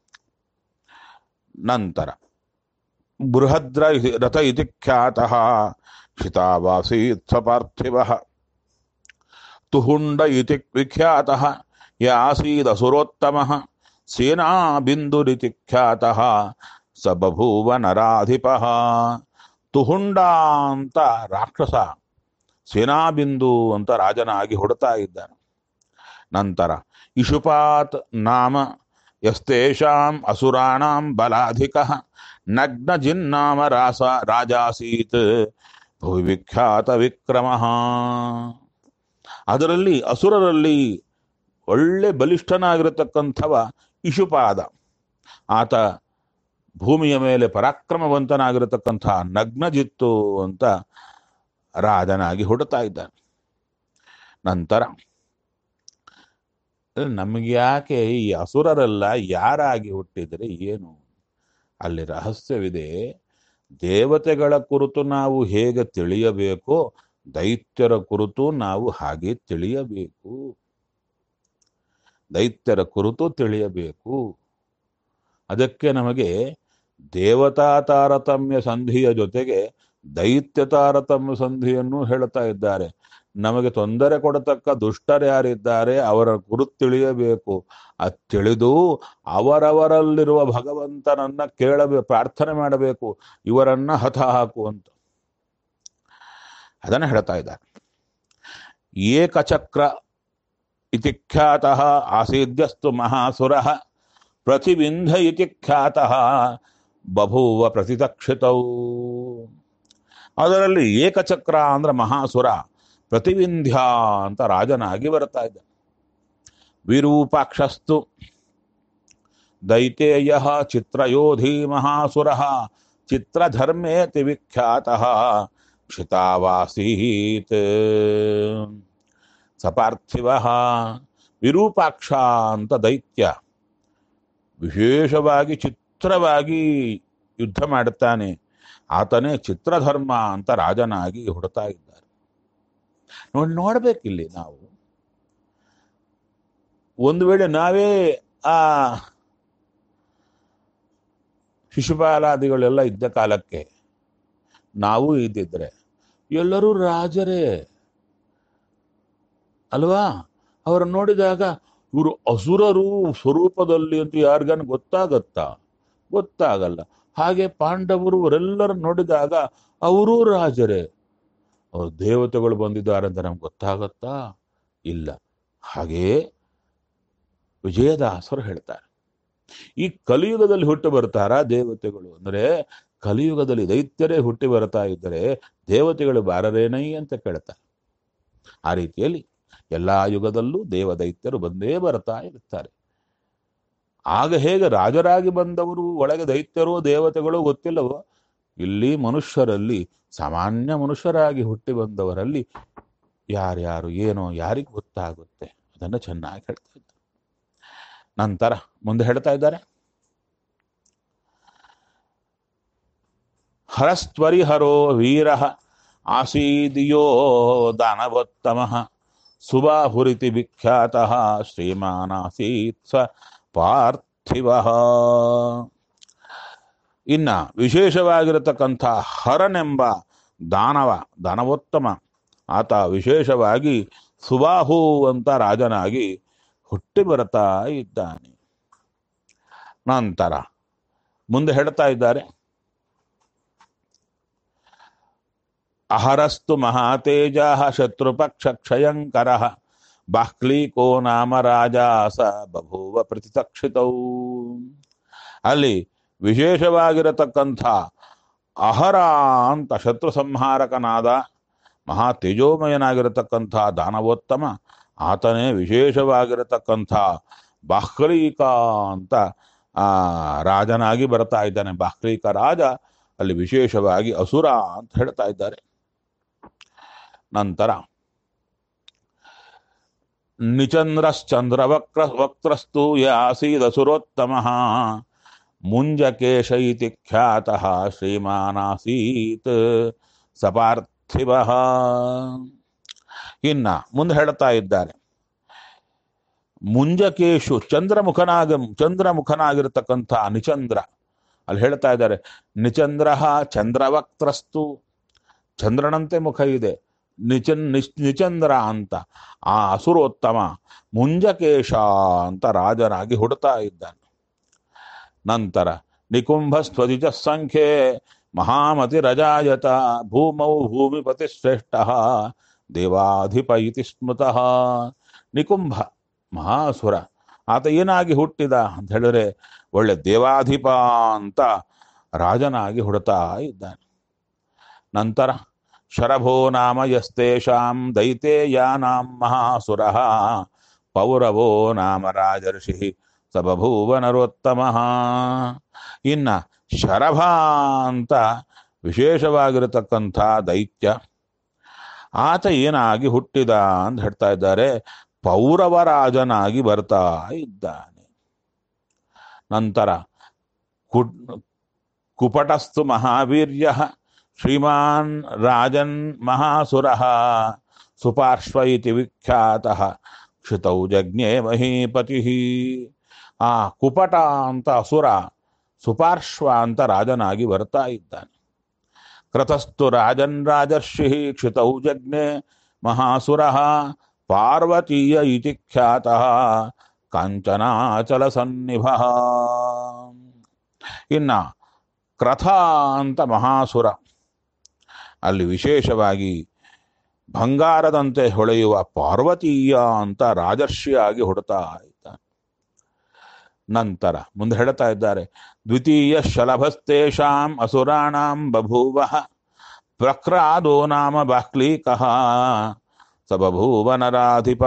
ನಂತರ ಬೃಹದ್ರ ಇತಿ- ರಥ ಇತಿ ಖ್ಯಾತಃ ಶಿತಾವಾಸೀತ್ ಸ ಪಾರ್ಥಿವಃ ತುಹುಂಡ ಇತಿ ವಿಖ್ಯಾತಃ ಯ ಆಸೀದಸುರೋತ್ತಮಃ ಸೇನಾಬಿಂದುರಿತಿ ಖ್ಯಾತಃ ಸ ಬಭೂವ ನರಾಧಿಪಃ ತುಹುಂಡ ಅಂತ ರಾಕ್ಷಸ ಸೇನಾಬಿಂದು ಅಂತ ರಾಜನಾಗಿ ಹೊಡ್ತಾ ಇದ್ದಾನೆ ನಂತರ ಇಶುಪಾತ್ ನಾಮ ಯಸ್ತೇಷಾಂ ಅಸುರಾಣಾಂ ಬಲಾಧಿಕ ನಗ್ನ ಜಿನ್ನಾಮ ರಾಸ ರಾಜಾಸೀತ್ ಭುವಿ ವಿಖ್ಯಾತ ವಿಕ್ರಮ ಅದರಲ್ಲಿ ಅಸುರರಲ್ಲಿ ಒಳ್ಳೆ ಬಲಿಷ್ಠನಾಗಿರತಕ್ಕಂಥವ ಇಶುಪಾದ ಆತ ಭೂಮಿಯ ಮೇಲೆ ಪರಾಕ್ರಮವಂತನಾಗಿರತಕ್ಕಂಥ ನಗ್ನಜಿತ್ತು ಅಂತ ರಾಜನಾಗಿ ಹುಡುತ್ತಾ ಇದ್ದಾನೆ ನಂತರ ನಮಗೆ ಯಾಕೆ ಈ ಅಸುರರೆಲ್ಲ ಯಾರಾಗಿ ಹುಟ್ಟಿದರೆ ಏನು ಅಲ್ಲಿ ರಹಸ್ಯವಿದೆ ದೇವತೆಗಳ ಕುರಿತು ನಾವು ಹೇಗೆ ತಿಳಿಯಬೇಕೋ ದೈತ್ಯರ ಕುರಿತು ನಾವು ಹಾಗೆ ತಿಳಿಯಬೇಕು ದೈತ್ಯರ ಕುರಿತು ತಿಳಿಯಬೇಕು ಅದಕ್ಕೆ ನಮಗೆ ದೇವತಾ ತಾರತಮ್ಯ ಸಂಧಿಯ ಜೊತೆಗೆ ದೈತ್ಯ ತಾರತಮ್ಯ ಸಂಧಿಯನ್ನು ಹೇಳ್ತಾ ಇದ್ದಾರೆ ನಮಗೆ ತೊಂದರೆ ಕೊಡತಕ್ಕ ದುಷ್ಟರು ಯಾರಿದ್ದಾರೆ ಅವರ ಕುರಿತು ತಿಳಿಯಬೇಕು ಅದು ತಿಳಿದು ಅವರವರಲ್ಲಿರುವ ಭಗವಂತನನ್ನ ಕೇಳಬೇಕು ಪ್ರಾರ್ಥನೆ ಮಾಡಬೇಕು ಇವರನ್ನ ಹತ ಹಾಕು ಅಂತ ಅದನ್ನು ಹೇಳ್ತಾ ಇದ್ದಾರೆ ಏಕಚಕ್ರ ಇತಿ ಖ್ಯಾತಃ ಆಸೀದ್ಯಸ್ತು ಮಹಾಸುರಃ ಪ್ರತಿಬಿಂಧ ಇತಿ ಖ್ಯಾತಃ ಬಭೂವ ಪ್ರತಿತಕ್ಷಿತೌ ಅದರಲ್ಲಿ ಏಕಚಕ್ರ ಅಂದ್ರೆ ಮಹಾಸುರ ಪ್ರತಿವಿಂಧ್ಯ ಅಂತ ರಾಜನಾಗಿ ಬರ್ತಾ ಇದ್ದ ವಿರೂಪಾಕ್ಷಸ್ತು ದೈತೇಯ ಚಿತ್ರಯೋಧಿ ಮಹಾಸುರ ಚಿತ್ರಧರ್ಮೇತಿ ವಿಖ್ಯಾತ ಕ್ಷಿತಾವಾಸೀತ್ ಸಪಾರ್ಥಿವ ವಿರೂಪಾಕ್ಷ ಅಂತ ದೈತ್ಯ ವಿಶೇಷವಾಗಿ ಚಿತ್ರವಾಗಿ ಯುದ್ಧ ಮಾಡುತ್ತಾನೆ ಆತನೇ ಚಿತ್ರಧರ್ಮ ಅಂತ ರಾಜನಾಗಿ ಹುಡುತ್ತಾ ಇದ್ದಾರೆ ನೋಡಿ ನೋಡ್ಬೇಕಿಲ್ಲಿ ನಾವು ಒಂದು ವೇಳೆ ನಾವೇ ಆ ಶಿಶುಪಾಲಾದಿಗಳೆಲ್ಲ ಇದ್ದ ಕಾಲಕ್ಕೆ ನಾವು ಇದ್ದಿದ್ರೆ ಎಲ್ಲರೂ ರಾಜರೇ ಅಲ್ವಾ ಅವರನ್ನು ನೋಡಿದಾಗ ಇವರು ಅಸುರರು ಸ್ವರೂಪದಲ್ಲಿ ಅಂತ ಯಾರಿಗಾನ ಗೊತ್ತಾಗತ್ತಾ ಗೊತ್ತಾಗಲ್ಲ ಹಾಗೆ ಪಾಂಡವರು ಅವರೆಲ್ಲರ ನೋಡಿದಾಗ ಅವರೂ ರಾಜರೇ ಅವರು ದೇವತೆಗಳು ಬಂದಿದ್ದಾರೆ ಅಂತ ನಮ್ಗೆ ಗೊತ್ತಾಗತ್ತಾ ಇಲ್ಲ ಹಾಗೆಯೇ ವಿಜಯದಾಸರು ಹೇಳ್ತಾರೆ ಈ ಕಲಿಯುಗದಲ್ಲಿ ಹುಟ್ಟು ಬರ್ತಾರ ದೇವತೆಗಳು ಅಂದ್ರೆ ಕಲಿಯುಗದಲ್ಲಿ ದೈತ್ಯರೇ ಹುಟ್ಟಿ ಬರ್ತಾ ಇದ್ದರೆ ದೇವತೆಗಳು ಬಾರರೇನೈ ಅಂತ ಕೇಳ್ತಾರೆ ಆ ರೀತಿಯಲ್ಲಿ ಎಲ್ಲಾ ಯುಗದಲ್ಲೂ ದೇವ ದೈತ್ಯರು ಬಂದೇ ಬರ್ತಾ ಇರ್ತಾರೆ ಆಗ ಹೇಗೆ ರಾಜರಾಗಿ ಬಂದವರು ಒಳಗೆ ದೈತ್ಯರು ದೇವತೆಗಳು ಗೊತ್ತಿಲ್ಲವೋ ಇಲ್ಲಿ ಮನುಷ್ಯರಲ್ಲಿ ಸಾಮಾನ್ಯ ಮನುಷ್ಯರಾಗಿ ಹುಟ್ಟಿ ಬಂದವರಲ್ಲಿ ಯಾರ್ಯಾರು ಏನೋ ಯಾರಿಗೆ ಗೊತ್ತಾಗುತ್ತೆ ಅದನ್ನು ಚೆನ್ನಾಗಿ ಹೇಳ್ತಾ ಇದ್ದಾರೆ ನಂತರ ಮುಂದೆ ಹೇಳ್ತಾ ಇದ್ದಾರೆ ಹರಸ್ತ್ವರಿಹರೋ ವೀರ ಆಸೀದಿಯೋ ದಾನವೋತ್ತಮ ಸುಬಾಹುರಿತಿ ವಿಖ್ಯಾತ ಶ್ರೀಮಾನಾಸೀತ್ ಸ ಪಾರ್ಥಿವ ಇನ್ನ ವಿಶೇಷವಾಗಿರತಕ್ಕಂಥ ಹರನೆಂಬ ದಾನವ ದಾನವೋತ್ತಮ ಆತ ವಿಶೇಷವಾಗಿ ಸುಬಾಹು ಅಂತ ರಾಜನಾಗಿ ಹುಟ್ಟಿ ಬರ್ತಾ ಇದ್ದಾನೆ ನಂತರ ಮುಂದೆ ಹೇಳ್ತಾ ಇದ್ದಾರೆ ಅಹರಸ್ತು ಮಹಾತೇಜ ಶತ್ರುಪಕ್ಷ ಕ್ಷಯಂಕರ ಬಾಹ್ಲೀಕೋ ನಾಮ ರಾಜ ಸ ಬಭೂವ ಪ್ರತಿತಕ್ಷಿತೌ ಅಲ್ಲಿ ವಿಶೇಷವಾಗಿರತಕ್ಕಂಥ ಅಹರ ಅಂತ ಶತ್ರು ಸಂಹಾರಕನಾದ ಮಹಾ ತೇಜೋಮಯನಾಗಿರತಕ್ಕಂಥ ದಾನವೋತ್ತಮ ಆತನೇ ವಿಶೇಷವಾಗಿರತಕ್ಕಂಥ ಬಾಹ್ಲೀಕ ಅಂತ ಆ ರಾಜನಾಗಿ ಬರ್ತಾ ಇದ್ದಾನೆ ಬಾಹ್ಲೀಕ ರಾಜ ಅಲ್ಲಿ ವಿಶೇಷವಾಗಿ ಅಸುರ ಅಂತ ಹೇಳ್ತಾ ಇದ್ದಾರೆ ನಂತರ ನಿಚಂದ್ರಶ್ಚಂದ್ರವಕ್ರ ವಕ್ತ್ರಸ್ತು ಯಾಸೀದಸುರೋತ್ತಮ ಮುಂಜಕೇಶ ಇತಿ ಖ್ಯಾತಃ ಶ್ರೀಮಾನಾಸೀತ್ ಸಪಾರ್ಥಿವ ಇನ್ನ ಮುಂದೆ ಹೇಳ್ತಾ ಇದ್ದಾರೆ ಮುಂಜಕೇಶು ಚಂದ್ರಮುಖನಾಗ ಚಂದ್ರಮುಖನಾಗಿರ್ತಕ್ಕಂಥ ನಿಚಂದ್ರ ಅಲ್ಲಿ ಹೇಳ್ತಾ ಇದ್ದಾರೆ ನಿಚಂದ್ರ ಚಂದ್ರವಕ್ತ್ರಸ್ತು ಚಂದ್ರನಂತೆ ಮುಖ ಇದೆ ನಿಚನ್ ನಿಚ್ ನಿಚಂದ್ರ ಅಂತ ಆ ಅಸುರೋತ್ತಮ ಮುಂಜಕೇಶ ಅಂತ ರಾಜನಾಗಿ ಹುಡುತಾ ಇದ್ದಾನೆ ನಂತರ ನಿಕುಂಭ ಸ್ವದಿಜ ಸಂಖ್ಯೆ ಮಹಾಮತಿ ರಜಾಯತ ಭೂಮೌ ಭೂಮಿಪತಿ ಶ್ರೇಷ್ಠ ದೇವಾಧಿಪ ಇತಿ ಸ್ಮೃತಃ ನಿಕುಂಭ ಮಹಾಸುರ ಆತ ಏನಾಗಿ ಹುಟ್ಟಿದ ಅಂತ ಹೇಳಿದ್ರೆ ಒಳ್ಳೆ ದೇವಾಧಿಪ ಅಂತ ರಾಜನಾಗಿ ಹುಡುತಾ ಇದ್ದಾನೆ ನಂತರ ಶರಭೋ ನಾಮ ಯಸ್ತೇಷಾಂ ದೈತೇಯಾನಾಂ ಮಹಾಸುರ ಪೌರವೋ ನಾಮ ರಾಜರ್ಷಿ ಸಬಭೂವ ನರೋತ್ತಮ ಇನ್ನ ಶರಭ ಅಂತ ವಿಶೇಷವಾಗಿರತಕ್ಕಂಥ ದೈತ್ಯ ಆತ ಏನಾಗಿ ಹುಟ್ಟಿದ ಅಂತ ಹೇಳ್ತಾ ಇದ್ದಾರೆ ಪೌರವರಾಜನಾಗಿ ಬರ್ತಾ ಇದ್ದಾನೆ ನಂತರ ಕು ಕುಪಟಸ್ತು ಮಹಾವೀರ್ಯ ಶ್ರೀಮಾನ್ ರಾಜನ್ ಮಹಾಸುರ ಸುಪಾರ್ಶ್ವ ಇತಿ ವಿಖ್ಯಾತ ಕ್ಷಿತೌ ಜಜ್ಞೆ ಮಹೀಪತಿ ಆ ಕುಪಟ ಅಂತ ಅಸುರ ಸುಪಾರ್ಶ್ವ ಅಂತ ರಾಜನಾಗಿ ಬರ್ತಾ ಇದ್ದಾನೆ ಕ್ರತಸ್ತು ರಾಜನ್ ರಾಜರ್ಷಿ ಕ್ಷಿತೌ ಜಜ್ಞೆ ಮಹಾಸುರ ಪಾರ್ವತೀಯ ಇತಿ ಖ್ಯಾತ ಕಾಂಚನಾಚಲ ಸನ್ನಿಭ ಇನ್ನ ಕ್ರಥ ಅಂತ ಮಹಾಸುರ ಅಲ್ಲಿ ವಿಶೇಷವಾಗಿ ಬಂಗಾರದಂತೆ ಹೊಳೆಯುವ ಪಾರ್ವತೀಯ ಅಂತ ರಾಜರ್ಷಿಯಾಗಿ ಹುಡುತಾ ಇದ್ದಾನೆ ನಂತರ ಮುಂದೆ ಹೇಳ್ತಾ ಇದ್ದಾರೆ ದ್ವಿತೀಯ ಶಲಭಸ್ತೇಷಾಂ ಅಸುರಾಣಾಂ ಬಭೂವ ಪ್ರಕ್ರಾದೋ ನಾಮ ಬಾಕ್ಲೀಕಃ ಸ ಬಭೂವ ನರಾಧಿಪ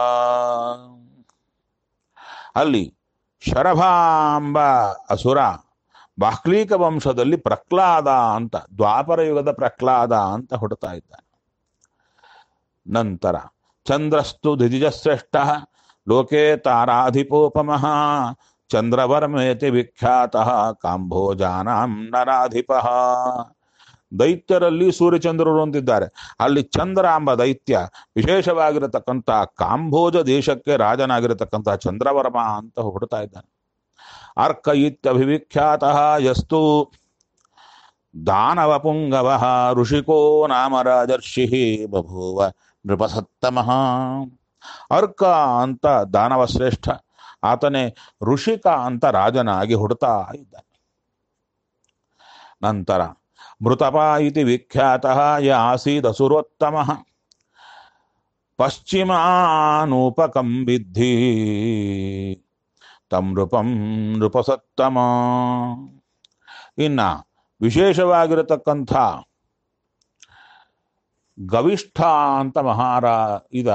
ಅಲ್ಲಿ ಶರಭಾಂಬ ಅಸುರ ಬಾಕ್ಲೀಕ ವಂಶದಲ್ಲಿ ಪ್ರಹ್ಲಾದ ಅಂತ ದ್ವಾಪರ ಯುಗದ ಪ್ರಹ್ಲಾದ ಅಂತ ಹುಡುತಾ ಇದ್ದಾನೆ ನಂತರ ಚಂದ್ರಸ್ತು ದ್ವಿಜಶ್ರೇಷ್ಠ ಲೋಕೆ ತಾರಾಧಿಪೋಪಮಃ ಚಂದ್ರವರ್ಮೇತಿ ವಿಖ್ಯಾತ ಕಾಂಭೋಜಾನಾಂ ನರಾಧಿಪ ದೈತ್ಯರಲ್ಲಿ ಸೂರ್ಯಚಂದ್ರರು ಅಂತಿದ್ದಾರೆ ಅಲ್ಲಿ ಚಂದ್ರ ಎಂಬ ದೈತ್ಯ ವಿಶೇಷವಾಗಿರತಕ್ಕಂಥ ಕಾಂಭೋಜ ದೇಶಕ್ಕೆ ರಾಜನಾಗಿರತಕ್ಕಂಥ ಚಂದ್ರವರ್ಮ ಅಂತ ಹುಡುತಾ ಇದ್ದಾನೆ ಅರ್ಕ ಇತ್ಯಭಿವಿಖ್ಯಾತ ಯಸ್ತು ದಾನವ ಪುಂಗವ ಋಷಿಕೋ ನಾಮ ರಾಜರ್ಷಿ ಬಭೂವ ನೃಪಸತ್ತಮಃ ಅರ್ಕ ಅಂತ ದಾನವ ಶ್ರೇಷ್ಠ ಆತನೇ ಋಷಿಕ ಅಂತ ರಾಜನಾಗಿ ಹುಡುತಾ ಇದ್ದಾನೆ ನಂತರ ಮೃತಪ ಇತಿ ವಿಖ್ಯಾತ ಯ ಆಸೀದಸುರೋತ್ತಮ ಪಶ್ಚಿಮಾನೂಪಕಂ ವಿದ್ಧಿ ತಂ ನೃಪಂ ನೃಪಸತ್ತಮ ಇನ್ನ ವಿಶೇಷವಾಗಿರತಕ್ಕಂಥ ಗವಿಷ್ಠ ಅಂತ ಮಹಾರಾ ಇದ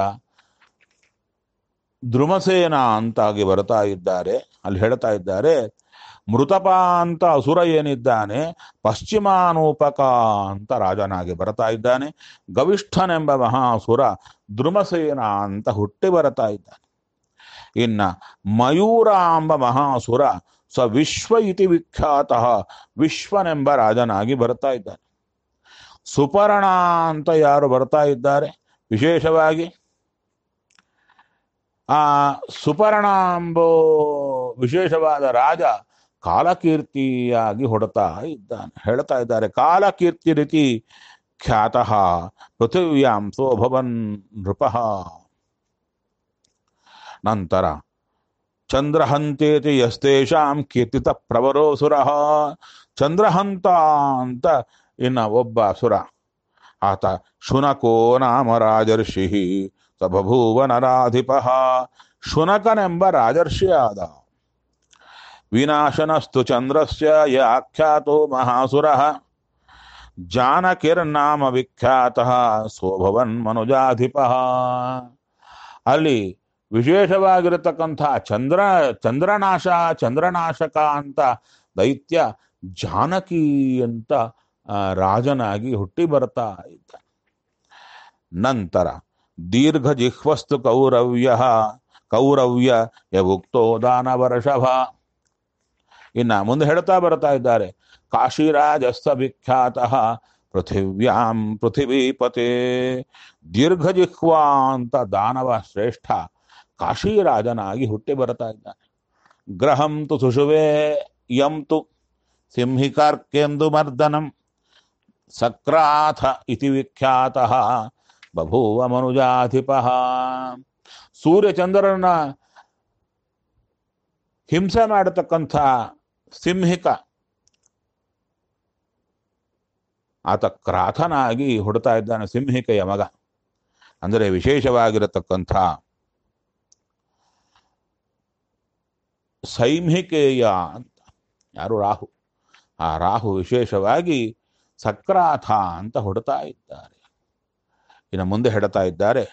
ದ್ರುಮಸೇನ ಅಂತಾಗಿ ಬರ್ತಾ ಇದ್ದಾರೆ ಅಲ್ಲಿ ಹೇಳ್ತಾ ಇದ್ದಾರೆ ಮೃತಪ ಅಂತ ಅಸುರ ಏನಿದ್ದಾನೆ ಪಶ್ಚಿಮಾನೂಪಕ ಅಂತ ರಾಜನಾಗಿ ಬರ್ತಾ ಇದ್ದಾನೆ ಗವಿಷ್ಠನೆಂಬ ಮಹಾಸುರ ದ್ರುಮಸೇನ ಅಂತ ಹುಟ್ಟಿ ಬರ್ತಾ ಇದ್ದಾನೆ ಇನ್ನ ಮಯೂರ ಎಂಬ ಮಹಾಸುರ ಸ ವಿಶ್ವ ಇತಿ ವಿಖ್ಯಾತ ವಿಶ್ವನೆಂಬ ರಾಜನಾಗಿ ಬರ್ತಾ ಇದ್ದಾನೆ ಸುಪರ್ಣ ಅಂತ ಯಾರು ಬರ್ತಾ ಇದ್ದಾರೆ ವಿಶೇಷವಾಗಿ ಆ ಸುಪರ್ಣ ಎಂಬೋ ವಿಶೇಷವಾದ ರಾಜ ಕಾಲಕೀರ್ತಿಯಾಗಿ ಹೊಡ್ತಾ ಇದ್ದಾನೆ ಹೇಳ್ತಾ ಇದ್ದಾರೆ ಕಾಲಕೀರ್ತಿ ರೀತಿ ಖ್ಯಾತ ಪೃಥಿವ್ಯಾಂ ಸೋಭವನ್ ನೃಪ ನಂತರ ಚಂದ್ರಹಂತೇತಿ ಯಸ್ತೇಷಾಂ ಕೀರ್ತಿತ ಪ್ರವರೋಸುರ ಚಂದ್ರಹಂತ ಅಂತ ಇನ್ನ ಒಬ್ಬ ಸುರ ಆತ ಶುನಕೋ ನಾಮ ರಾಜರ್ಷಿ ಸ ಬಭೂವ ನರಾಧಿಪ ಶುನಕನೆಂಬ ರಾಜರ್ಷಿ ಆದ ವಿನಾಶನಸ್ತು ಚಂದ್ರಸ್ಯ ಯ ಆಖ್ಯಾತೋ ಮಹಾಸುರ ಜಾನಕಿರ್ನಾಮ ವಿಖ್ಯಾತ ಸೋಭವನ್ ಮನುಜಾಧಿಪ ಅಲ್ಲಿ ವಿಶೇಷವಾಗಿರತಕ್ಕಂಥ ಚಂದ್ರ ಚಂದ್ರನಾಶ ಚಂದ್ರನಾಶಕ ಅಂತ ದೈತ್ಯ ಜಾನಕಿ ಅಂತ ಆ, ರಾಜನಾಗಿ ಹುಟ್ಟಿ ಬರ್ತಾ ಇದ್ದ ನಂತರ ದೀರ್ಘ ಜಿಹ್ವಸ್ತು ಕೌರವ್ಯ ಕೌರವ್ಯ ಯವುಕ್ತೋ ದಾನವರ್ಷಭ ಇನ್ನ ಮುಂದೆ ಹೇಳ್ತಾ ಬರ್ತಾ ಇದ್ದಾರೆ ಕಾಶಿರಾಜಸ್ಸ ವಿಖ್ಯಾತ ಪೃಥಿವ್ಯಾಂ ಪೃಥಿವೀಪತೆ ದೀರ್ಘಜಿಹ್ವಾ ಅಂತ ದಾನವ ಶ್ರೇಷ್ಠ ಕಾಶಿರಾಜನಾಗಿ ಹುಟ್ಟಿ ಬರ್ತಾ ಇದ್ದಾನೆ ಗ್ರಹಂ ತು ಸುಷುವೆ ಯಂ ತು ಸಿಂಹಿಕಾರ್ಕೆಂದು ಮರ್ದನಂ ಸಕ್ರಾಥ ಇತಿ ವಿಖ್ಯಾತ ಬಭೂವ ಮನುಜಾಧಿಪ ಸೂರ್ಯಚಂದ್ರನ ಹಿಂಸೆ ಮಾಡತಕ್ಕಂಥ ಸಿಂಹಿಕ ಆತ ಕ್ರಾಥನಾಗಿ ಹುಡ್ತಾ ಇದ್ದಾನೆ ಸಿಂಹಿಕೆಯ ಮಗ ಅಂದರೆ ವಿಶೇಷವಾಗಿರತಕ್ಕಂಥ ಸೈಂಹಿಕೇಯ ಅಂತ ಯಾರು ರಾಹು ಆ ರಾಹು ವಿಶೇಷವಾಗಿ ಸಕ್ರಾಥ ಅಂತ ಹೊಡ್ತಾ ಇದ್ದಾರೆ ಇನ್ನು ಮುಂದೆ ಹೇಳ್ತಾ ಇದ್ದಾರೆ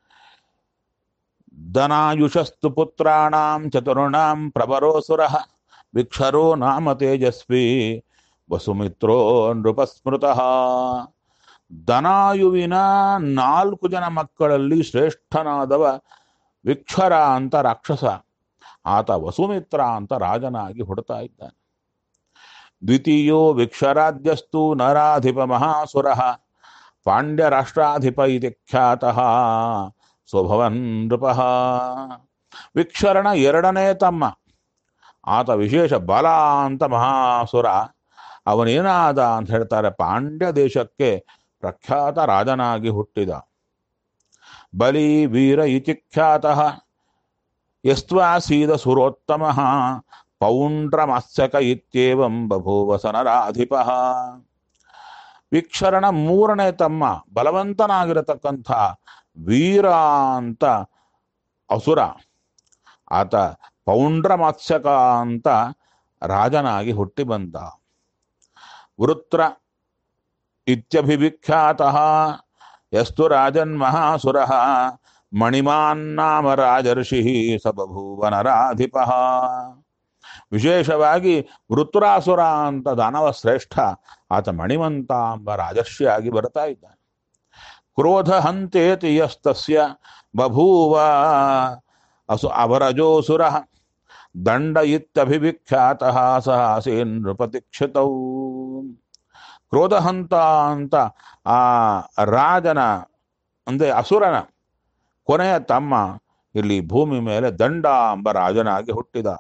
ದನಾಯುಷಸ್ತು ಪುತ್ರಾಣಾಂ ಚತುರ್ಣಾಂ ಪ್ರಬರೋಸುರ ವಿಕ್ಷರೋ ನಾಮ ತೇಜಸ್ವಿ ವಸುಮಿತ್ರೋ ನೃಪಸ್ಮೃತಃ ದನಾಯುವಿನ ನಾಲ್ಕು ಜನ ಮಕ್ಕಳಲ್ಲಿ ಶ್ರೇಷ್ಠನಾದವ ವಿಕ್ಷರ ಅಂತ ರಾಕ್ಷಸ ಆತ ವಸುಮಿತ್ರ ಅಂತ ರಾಜನಾಗಿ ಹುಡ್ತಾ ಇದ್ದಾನೆ ದ್ವಿತೀಯೋ ವಿಕ್ಷರಾದ್ಯಸ್ತು ನರಾಧಿಪ ಮಹಾಸುರ ಪಾಂಡ್ಯ ರಾಷ್ಟ್ರಾಧಿಪ ಇತಿ ಖ್ಯಾತಃ ಸ್ವಭವನ್ ನೃಪಃ ವಿಕ್ಷರಣ ಎರಡನೇ ತಮ್ಮ ಆತ ವಿಶೇಷ ಬಲ ಅಂತ ಮಹಾಸುರ ಅವನೇನಾದ ಅಂತ ಹೇಳ್ತಾರೆ ಪಾಂಡ್ಯ ದೇಶಕ್ಕೆ ಪ್ರಖ್ಯಾತ ರಾಜನಾಗಿ ಹುಟ್ಟಿದ ಬಲಿ ವೀರ ಇತಿ ಖ್ಯಾತಃ ಯಸ್ತ್ವಾಸೀದ ಸುರೋತ್ತಮ ಪೌಂಡ್ರಮತ್ಸಕ ಇತ್ಯೇವಂ ಬಭೂವ ಸನರಾಧಿಪ ವಿಕ್ಷರಣ ಮೂರನೇ ತಮ್ಮ ಬಲವಂತನಾಗಿರತಕ್ಕಂಥ ವೀರ ಅಂತ ಅಸುರ ಆತ ಪೌಂಡ್ರಮತ್ಸಕ ಅಂತ ರಾಜನಾಗಿ ಹುಟ್ಟಿ ಬಂದ ವೃತ್ರ ಇತ್ಯಭಿವಿಖ್ಯಾತ ಯಸ್ತು ರಾಜನ್ ಮಹಾಸುರ ಮಣಿಮಾನ್ನಾಮ ರಾಜರ್ಷಿ ಸ ಬಭೂವ ನರಾಧಿಪ ವಿಶೇಷವಾಗಿ ವೃತ್ರಾಸುರ ಅಂತ ದಾನವ ಶ್ರೇಷ್ಠ ಆತ ಮಣಿಮಂತ ಎಂಬ ರಾಜರ್ಷಿಯಾಗಿ ಬರ್ತಾ ಇದ್ದಾನೆ ಕ್ರೋಧ ಹಂತೇತಿ ಯಸ್ತಸ್ಯ ಬಭೂವ ಅಸು ಅವರಜೋಸುರ ದಂಡ ಇತ್ಯಭಿವಿಖ್ಯಾತ ಸಹಾಸೇನ್ ನೃಪತಿಕ್ಷತೌ ಕ್ರೋಧಹಂತ ಅಂತ ಆ ರಾಜನ ಅಂದ್ರೆ ಅಸುರನ ಕೊನೆಯ ತಮ್ಮ ಇಲ್ಲಿ ಭೂಮಿ ಮೇಲೆ ದಂಡ ಎಂಬ ರಾಜನಾಗಿ ಹುಟ್ಟಿದ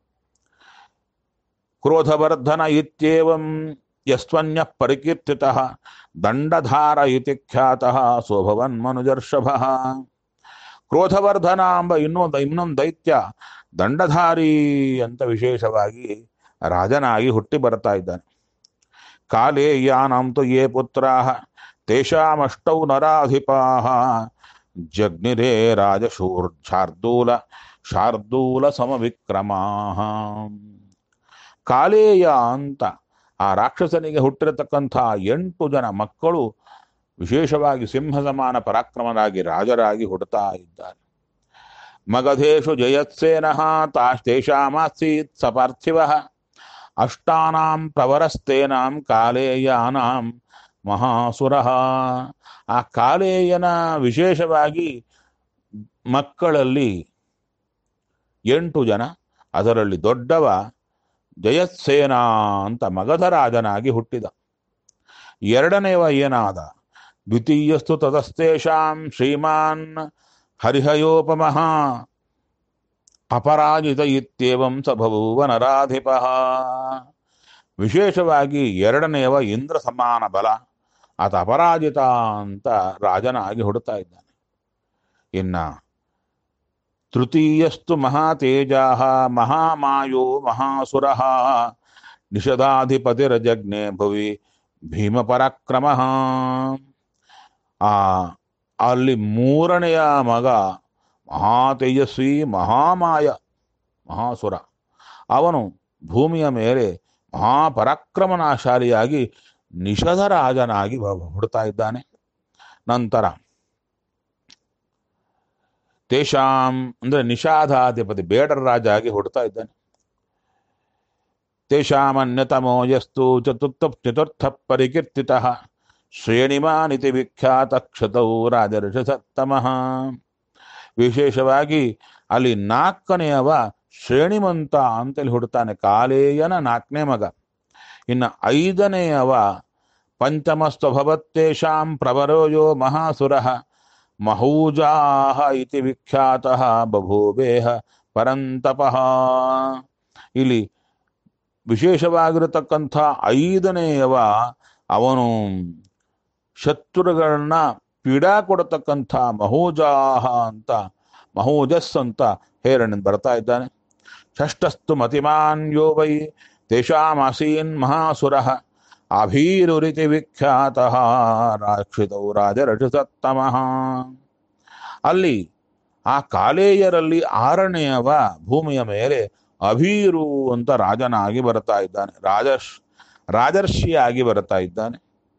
ಕ್ರೋಧವರ್ಧನ ಇತ್ಯೇವಂ ಯಸ್ವನ್ಯ ಪರಿಕೀರ್ತಿತ ದಂಡಧಾರ ಇತಿ ಖ್ಯಾತಃ ಸೋಭವನ್ ಮನುಜರ್ಷಭ ಕ್ರೋಧವರ್ಧನ ಎಂಬ ಇನ್ನೊಂದು ಇನ್ನೊಂದು ದೈತ್ಯ ದಂಡಧಾರಿ ಅಂತ ವಿಶೇಷವಾಗಿ ರಾಜನಾಗಿ ಹುಟ್ಟಿ ಬರ್ತಾ ಇದ್ದಾನೆ ಕಾಲೇ ಯಾನಂತು ಯೇ ಪುತ್ರಾ ತೇಷಾಮಷ್ಟೌ ನರಾಧಿಪಾ ಜಗ್ನಿರೇ ರಾಜಶೂರ್ ಶಾರ್ದೂಲ ಶಾರ್ದೂಲ ಸಮವಿಕ್ರಮಾ ಕಾಲೇಯ ಅಂತ ಆ ರಾಕ್ಷಸನಿಗೆ ಹುಟ್ಟಿರತಕ್ಕಂಥ ಎಂಟು ಜನ ಮಕ್ಕಳು ವಿಶೇಷವಾಗಿ ಸಿಂಹ ಸಮಾನ ಪರಾಕ್ರಮರಾಗಿ ರಾಜರಾಗಿ ಹುಡ್ತಾ ಇದ್ದಾರೆ ಮಗಧೇಶು ಜಯತ್ಸೇನಃ ತಾಸ್ತೇಷಾಮಾಸೀತ್ ಸಪಾರ್ಥಿವ ಅಷ್ಟಾನಾಂ ಪ್ರವರಸ್ತೇನಾಂ ಕಾಲೇಯಾನಾಂ ಮಹಾಸುರ ಆ ಕಾಲೇಯನ ವಿಶೇಷವಾಗಿ ಮಕ್ಕಳಲ್ಲಿ ಎಂಟು ಜನ ಅದರಲ್ಲಿ ದೊಡ್ಡವ ಜಯತ್ಸೇನ ಅಂತ ಮಗಧ ರಾಜನಾಗಿ ಹುಟ್ಟಿದ ಎರಡನೆಯವ ಏನಾದ ದ್ವಿತೀಯಸ್ತು ತದಸ್ತೇಷಾಂ ಶ್ರೀಮಾನ್ ಹರಿಹಯೋಪಮಃ ಅಪರಾಜಿತ ಇತ್ಯೇವಂ ಸ ಬಭೂವ ನರಾಧಿಪ ವಿಶೇಷವಾಗಿ ಎರಡನೆಯವ ಇಂದ್ರ ಸಮಾನ ಬಲ ಆತ ಅಪರಾಜಿತ ಅಂತ ರಾಜನಾಗಿ ಹುಡುತ್ತಾ ಇದ್ದಾನೆ ಇನ್ನ ತೃತೀಯಸ್ತು ಮಹಾತೇಜಾ ಮಹಾಮಾಯೋ ಮಹಾಸುರ ನಿಷದಾಧಿಪತಿರಜಜ್ಞೆ ಭುವಿ ಭೀಮ ಪರಾಕ್ರಮ ಆ ಅಲ್ಲಿ ಮೂರನೆಯ ಮಗ ಮಹಾತೇಜಸ್ವಿ ಮಹಾಮಾಯ ಮಹಾಸುರ ಅವನು ಭೂಮಿಯ ಮೇಲೆ ಮಹಾಪರಾಕ್ರಮನಾಶಾಲಿಯಾಗಿ ನಿಷಧ ರಾಜನಾಗಿ ಬ- ಹುಡ್ತಾ ಇದ್ದಾನೆ ನಂತರ ತೇಷಾಂ ಅಂದ್ರೆ ನಿಷಾಧಾಧಿಪತಿ ಬೇಡರ ರಾಜ ಆಗಿ ಹುಡ್ತಾ ಇದ್ದಾನೆ ತೇಷಾಮನ್ಯತಮೋ ಯಸ್ತು ಚತುರ್ಥ ಚತುರ್ಥ ಪರಿಕೀರ್ತಿತಃ ಶ್ರೇಣಿಮಾನಿತಿ ವಿಖ್ಯಾತ ಕ್ಷತೌ ರಾಜರ್ಷಸತ್ತಮಃ ವಿಶೇಷವಾಗಿ ಅಲ್ಲಿ ನಾಲ್ಕನೆಯವ ಶ್ರೇಣಿಮಂತ ಅಂತೇಳಿ ಹುಡ್ತಾನೆ ಕಾಲೇಯನ ನಾಲ್ಕನೇ ಮಗ ಇನ್ನು ಐದನೆಯವ ಪಂಚಮಸ್ತ್ವಭವತ್ತೇಷಾಂ ಪ್ರವರೋಯೋ ಮಹಾಸುರಃ ಮಹೌಜಾಹ ಇತಿ ವಿಖ್ಯಾತಃ ಬಭೂವೇಹ ಪರಂತಪಃ ಇಲ್ಲಿ ವಿಶೇಷವಾಗಿರತಕ್ಕಂಥ ಐದನೆಯವ ಅವನು ಶತ್ರುಗಳನ್ನ ಪೀಡಾ ಕೊಡತಕ್ಕಂಥ ಮಹೋಜಾಹ ಅಂತ ಮಹೋಜಸ್ ಅಂತ ಹೇರಣಿಂದ ಬರ್ತಾ ಇದ್ದಾನೆ ಷಷ್ಠಸ್ತು ಮತಿಮಾನ್ ಯೋ ವೈ ತೇಷಾಮಾಸೀನ್ ಮಹಾಸುರಃ ಅಭೀರುರಿತಿ ವಿಖ್ಯಾತ ರಾಕ್ಷಿತೌ ರಾಜರಜಸತ್ತಮಃ ಅಲ್ಲಿ ಆ ಕಾಲೇಯರಲ್ಲಿ ಆರನೆಯವ ಭೂಮಿಯ ಮೇಲೆ ಅಭೀರು ಅಂತ ರಾಜನಾಗಿ ಬರ್ತಾ ಇದ್ದಾನೆ ರಾಜರ್ಷ್ ರಾಜರ್ಷಿಯಾಗಿ ಬರ್ತಾ ಇದ್ದಾನೆ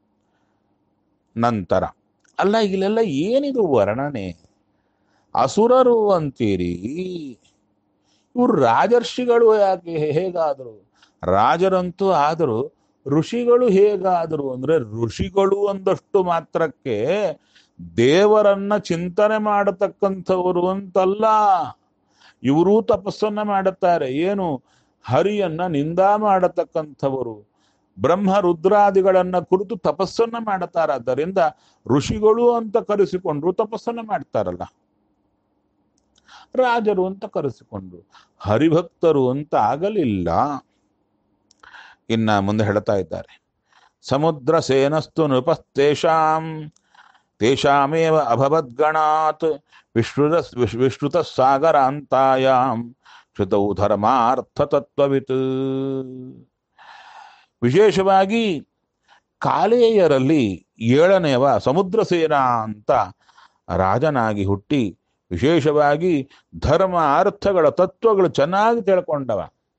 ನಂತರ ಅಲ್ಲ ಇಲ್ಲೆಲ್ಲ ಏನಿದು ವರ್ಣನೆ ಅಸುರರು ಅಂತೀರಿ ಇವ್ರು ರಾಜರ್ಷಿಗಳು ಯಾಕೆ ಹೇಗಾದರು ರಾಜರಂತೂ ಆದರು ಋಷಿಗಳು ಹೇಗಾದರು ಅಂದ್ರೆ ಋಷಿಗಳು ಒಂದಷ್ಟು ಮಾತ್ರಕ್ಕೆ ದೇವರನ್ನ ಚಿಂತನೆ ಮಾಡತಕ್ಕಂಥವರು ಅಂತಲ್ಲ ಇವರೂ ತಪಸ್ಸನ್ನ ಮಾಡುತ್ತಾರೆ ಏನು ಹರಿಯನ್ನ ನಿಂದಾ ಮಾಡತಕ್ಕಂಥವರು ಬ್ರಹ್ಮ ರುದ್ರಾದಿಗಳನ್ನ ಕುರಿತು ತಪಸ್ಸನ್ನ ಮಾಡುತ್ತಾರೆ ಆದ್ದರಿಂದ ಋಷಿಗಳು ಅಂತ ಕರೆಸಿಕೊಂಡ್ರು ತಪಸ್ಸನ್ನ ಮಾಡ್ತಾರಲ್ಲ ರಾಜರು ಅಂತ ಕರೆಸಿಕೊಂಡ್ರು ಹರಿಭಕ್ತರು ಅಂತ ಆಗಲಿಲ್ಲ ಇನ್ನ ಮುಂದೆ ಹೇಳ್ತಾ ಇದ್ದಾರೆ ಸಮುದ್ರ ಸೇನಸ್ತು ನೃಪಸ್ತೇಷಾಂ ತೇಷಾಮೇವ ಅಭವದ್ಗಣಾತ್ ವಿಶ್ರುತ ವಿಶ್ರುತ ಸಾಗರಾಂತಾಯಾಂ ಶ್ರುತೌ ಧರ್ಮಾರ್ಥ ತತ್ವವಿತ್ ವಿಶೇಷವಾಗಿ ಕಾಲೇಯರಲ್ಲಿ ಏಳನೆಯವ ಸಮುದ್ರ ಸೇನಾ ಅಂತ ರಾಜನಾಗಿ ಹುಟ್ಟಿ ವಿಶೇಷವಾಗಿ ಧರ್ಮ ಅರ್ಥಗಳ ತತ್ವಗಳು ಚೆನ್ನಾಗಿ ತಿಳ್ಕೊಂಡವ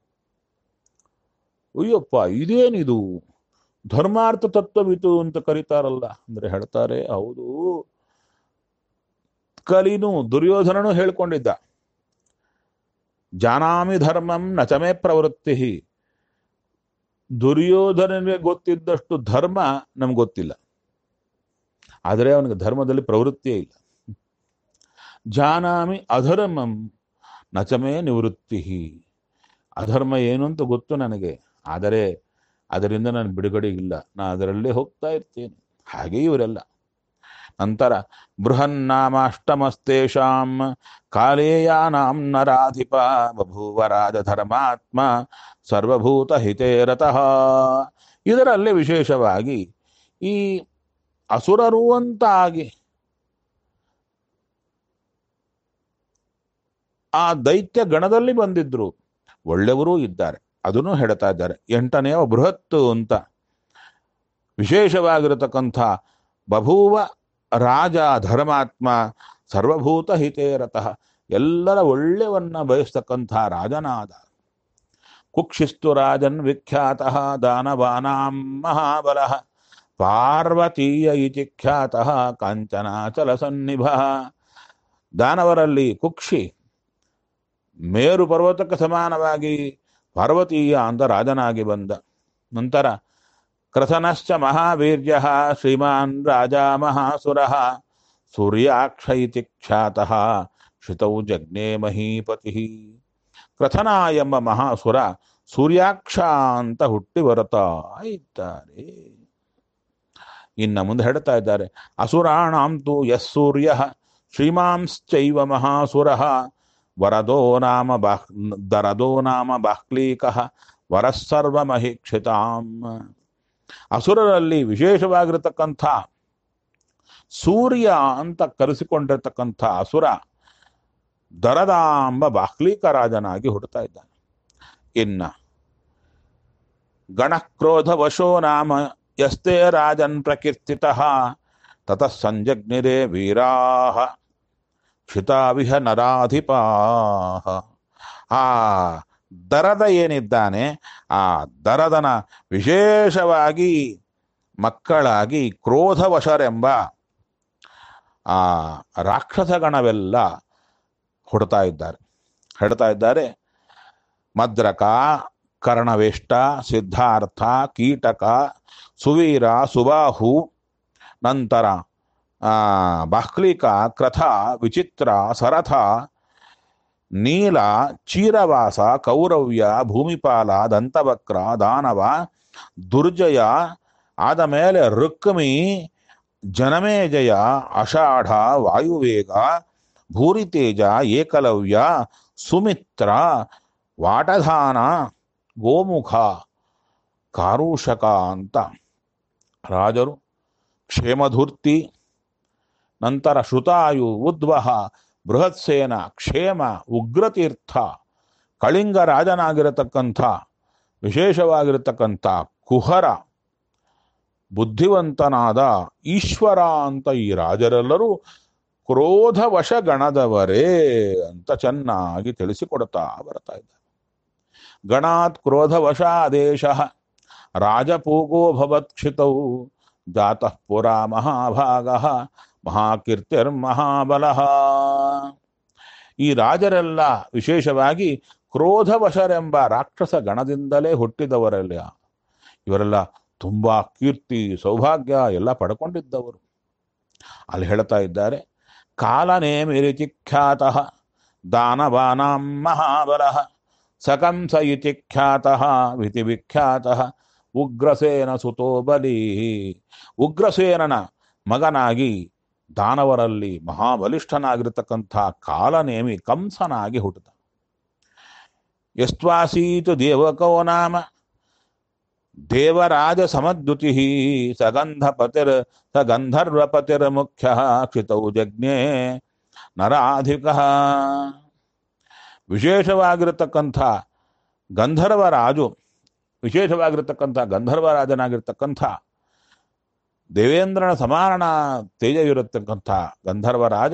ಅಯ್ಯಪ್ಪ ಇದೇನಿದು ಧರ್ಮಾರ್ಥ ತತ್ವವಿತು ಅಂತ ಕರೀತಾರಲ್ಲ ಅಂದ್ರೆ ಹೇಳ್ತಾರೆ ಹೌದು ಕಲಿನು ದುರ್ಯೋಧನನು ಹೇಳ್ಕೊಂಡಿದ್ದ ಜಾನಾಮಿ ಧರ್ಮಂ ನಚಮೇ ಪ್ರವೃತ್ತಿ ದುರ್ಯೋಧನನಿಗೆ ಗೊತ್ತಿದ್ದಷ್ಟು ಧರ್ಮ ನಮ್ಗೆ ಗೊತ್ತಿಲ್ಲ ಆದರೆ ಅವನಿಗೆ ಧರ್ಮದಲ್ಲಿ ಪ್ರವೃತ್ತಿಯೇ ಇಲ್ಲ ಜಾನಾಮಿ ಅಧರ್ಮಂ ನಚಮೇ ನಿವೃತ್ತಿ ಅಧರ್ಮ ಏನು ಅಂತ ಗೊತ್ತು ನನಗೆ ಆದರೆ ಅದರಿಂದ ನಾನು ಬಿಡುಗಡೆ ಇಲ್ಲ ನಾ ಅದರಲ್ಲೇ ಹೋಗ್ತಾ ಇರ್ತೇನೆ ಹಾಗೆ ಇವರೆಲ್ಲ ನಂತರ ಬೃಹನ್ನಾಮಾಷ್ಟಮಸ್ತೇಷಾಂ ಕಾಲೇಯಾನಾಂ ನರಾಧಿಪ ಬಭೂವ ರಾಜಧರ್ಮಾತ್ಮ ಸರ್ವಭೂತ ಹಿತೇ ರತಃ ಇದರಲ್ಲಿ ವಿಶೇಷವಾಗಿ ಈ ಅಸುರರು ಅಂತ ಆಗಿ ಆ ದೈತ್ಯ ಗಣದಲ್ಲಿ ಬಂದಿದ್ರು ಒಳ್ಳೆಯವರೂ ಇದ್ದಾರೆ ಅದನ್ನು ಹೇಳ್ತಾ ಇದ್ದಾರೆ ಎಂಟನೆಯ ಬೃಹತ್ತು ಅಂತ ವಿಶೇಷವಾಗಿರತಕ್ಕಂಥ ಬಭೂವ ರಾಜ ಧರ್ಮಾತ್ಮ ಸರ್ವಭೂತ ಹಿತೇ ರತಃ ಎಲ್ಲರ ಒಳ್ಳೆಯವನ್ನ ಬಯಸ್ತಕ್ಕಂಥ ರಾಜನಾದ ಕುಕ್ಷಿಸ್ತು ರಾಜನ್ ವಿಖ್ಯಾತ ದಾನವಾನಾಂ ಮಹಾಬಲ ಪಾರ್ವತೀಯ ಇತಿ ಖ್ಯಾತ ಕಾಂಚನಾಚಲ ಸನ್ನಿಭ ದಾನವರಲ್ಲಿ ಕುಕ್ಷಿ ಮೇರು ಪರ್ವತಕ್ಕೆ ಸಮಾನವಾಗಿ ಪಾರ್ವತೀಯ ಅಂತ ರಾಜನಾಗಿ ಬಂದ ನಂತರ ಕ್ರಥನಶ್ಚ ಮಹಾವೀರ್ಯ ಶ್ರೀಮಾನ್ ರಾಜ ಮಹಾಸುರ ಸೂರ್ಯಾಕ್ಷ ಇತಿ ಖ್ಯಾತಃ ಶ್ರುತೌ ಜಗ್ನೇ ಮಹೀಪತಿ ಕ್ರಥನ ಎಂಬ ಮಹಾಸುರ ಸೂರ್ಯಾಕ್ಷ ಅಂತ ಹುಟ್ಟಿ ಬರುತ್ತಾ ಇದ್ದಾರೆ ಇನ್ನ ಮುಂದೆ ಹೇಳ್ತಾ ಇದ್ದಾರೆ ಅಸುರಾಣಾಂ ತು ಯಸ್ ಸೂರ್ಯ ಶ್ರೀಮಾಂಶ್ಚೈವ ಮಹಾಸುರ ವರದೋ ನಾಮ ಬಾಹ್ ದರದೋ ನಾಮ ಬಾಹ್ಲೀಕ ವರಸ್ಸರ್ವಮಹೀಕ್ಷಿತಾಂ ಅಸುರರಲ್ಲಿ ವಿಶೇಷವಾಗಿರತಕ್ಕಂಥ ಸೂರ್ಯ ಅಂತ ಕರೆಸಿಕೊಂಡಿರ್ತಕ್ಕಂಥ ಅಸುರ ದರದಾಂಬ ಬಾಹ್ಲೀಕ ರಾಜನಾಗಿ ಹುಡ್ತಾ ಇದ್ದಾನೆ ಇನ್ನ ಗಣಕ್ರೋಧ ವಶೋ ನಾಮ ಯಸ್ತೆ ರಾಜನ್ ಪ್ರಕೀರ್ತಿತ ತತಃ ಸಂಜಗ್ನಿರೇ ವೀರಾಹ ಕ್ಷಿತಾವಿಹ ನರಾಧಿಪಾ ಆ ದರದ ಏನಿದ್ದಾನೆ ಆ ದರದನ ವಿಶೇಷವಾಗಿ ಮಕ್ಕಳಾಗಿ ಕ್ರೋಧವಶರೆಂಬ ಆ ರಾಕ್ಷಸ ಗಣವೆಲ್ಲ ಹೊಡ್ತಾ ಇದ್ದಾರೆ ಹೇಳ್ತಾ ಇದ್ದಾರೆ ಮದ್ರಕ ಕರ್ಣವೇಷ್ಟ ಸಿದ್ಧಾರ್ಥ ಕೀಟಕ ಸುವೀರ ಸುಬಾಹು ನಂತರ ಆ, ಬಾಹ್ಲಿಕ ಕ್ರಥ ವಿಚಿತ್ರ ಸರಥ ನೀಲ ಚೀರವಾಸ ಕೌರವ್ಯ ಭೂಮಿಪಾಲ ದಂತವಕ್ರ ದಾನವ ದುರ್ಜಯ ಆದ ಮೇಲೆ ರುಕ್ಮಿ ಜನಮೇಜಯ ಅಷಾಢ ವಾಯುವೇಗ ಭೂರಿತೇಜ ಏಕಲವ್ಯ ಸುಮಿತ್ರ ವಾಟಧಾನ ಗೋಮುಖ ಕಾರುಷಕ ಅಂತ ರಾಜರು ಕ್ಷೇಮಧೂರ್ತಿ ನಂತರ ಶ್ರುತಾಯು ಉದ್ವಹ ಬೃಹತ್ಸೇನ ಕ್ಷೇಮ ಉಗ್ರತೀರ್ಥ ಕಳಿಂಗ ರಾಜನಾಗಿರತಕ್ಕಂಥ ವಿಶೇಷವಾಗಿರತಕ್ಕಂಥ ಕುಹರ ಬುದ್ಧಿವಂತನಾದ ಈಶ್ವರ ಅಂತ ಈ ರಾಜರೆಲ್ಲರೂ ಕ್ರೋಧವಶ ಗಣದವರೇ ಅಂತ ಚೆನ್ನಾಗಿ ತಿಳಿಸಿಕೊಡ್ತಾ ಬರ್ತಾ ಇದ್ದಾರೆ ಗಣಾತ್ ಕ್ರೋಧವಶ ಆದೇಶ ರಾಜಪೂಗೋ ಭವತ್ಕ್ಷಿತೌ ಜಾತಃ ಪುರ ಮಹಾಭಾಗ ಮಹಾಕೀರ್ತಿರ್ಮಹಾಬಲ ಈ ರಾಜರೆಲ್ಲ ವಿಶೇಷವಾಗಿ ಕ್ರೋಧವಶರೆಂಬ ರಾಕ್ಷಸ ಗಣದಿಂದಲೇ ಹುಟ್ಟಿದವರೆಲ್ಲ ಇವರೆಲ್ಲ ತುಂಬಾ ಕೀರ್ತಿ ಸೌಭಾಗ್ಯ ಎಲ್ಲ ಪಡ್ಕೊಂಡಿದ್ದವರು ಅಲ್ಲಿ ಹೇಳ್ತಾ ಇದ್ದಾರೆ ಕಾಲನೇಮಿರಿತಿ ಖ್ಯಾತ ದಾನವಾನಾಂ ಮಹಾಬಲ ಸಕಂಸ ಇತಿ ಖ್ಯಾತ ವಿತಿ ವಿಖ್ಯಾತ ಉಗ್ರಸೇನ ಸುತೋ ಬಲಿ ಉಗ್ರಸೇನನ ಮಗನಾಗಿ ದಾನವರಲ್ಲಿ ಮಹಾಬಲಿಷ್ಠನಾಗಿರ್ತಕ್ಕಂಥ ಕಾಲನೇಮಿ ಕಂಸನಾಗಿ ಹುಟ್ಟಿದ ಎಸ್ತ್ವಾಸೀತು ದೇವಕೋ ನಾಮ ದೇವರಾಜ ಸಮದ್ಯುತಿ ಸಗಂಧಪತಿರ್ ಸಗಂಧರ್ವಪತಿರ್ ಮುಖ್ಯ ಕ್ಷಿತೌ ಜಜ್ಞೆ ನರಾಧಿಕ ವಿಶೇಷವಾಗಿರತಕ್ಕಂಥ ಗಂಧರ್ವ ರಾಜು ವಿಶೇಷವಾಗಿರತಕ್ಕಂಥ ಗಂಧರ್ವ ರಾಜನಾಗಿರ್ತಕ್ಕಂಥ ದೇವೇಂದ್ರನ ಸಮಾನ ತೇಜವಿರತಕ್ಕಂಥ ಗಂಧರ್ವ ರಾಜ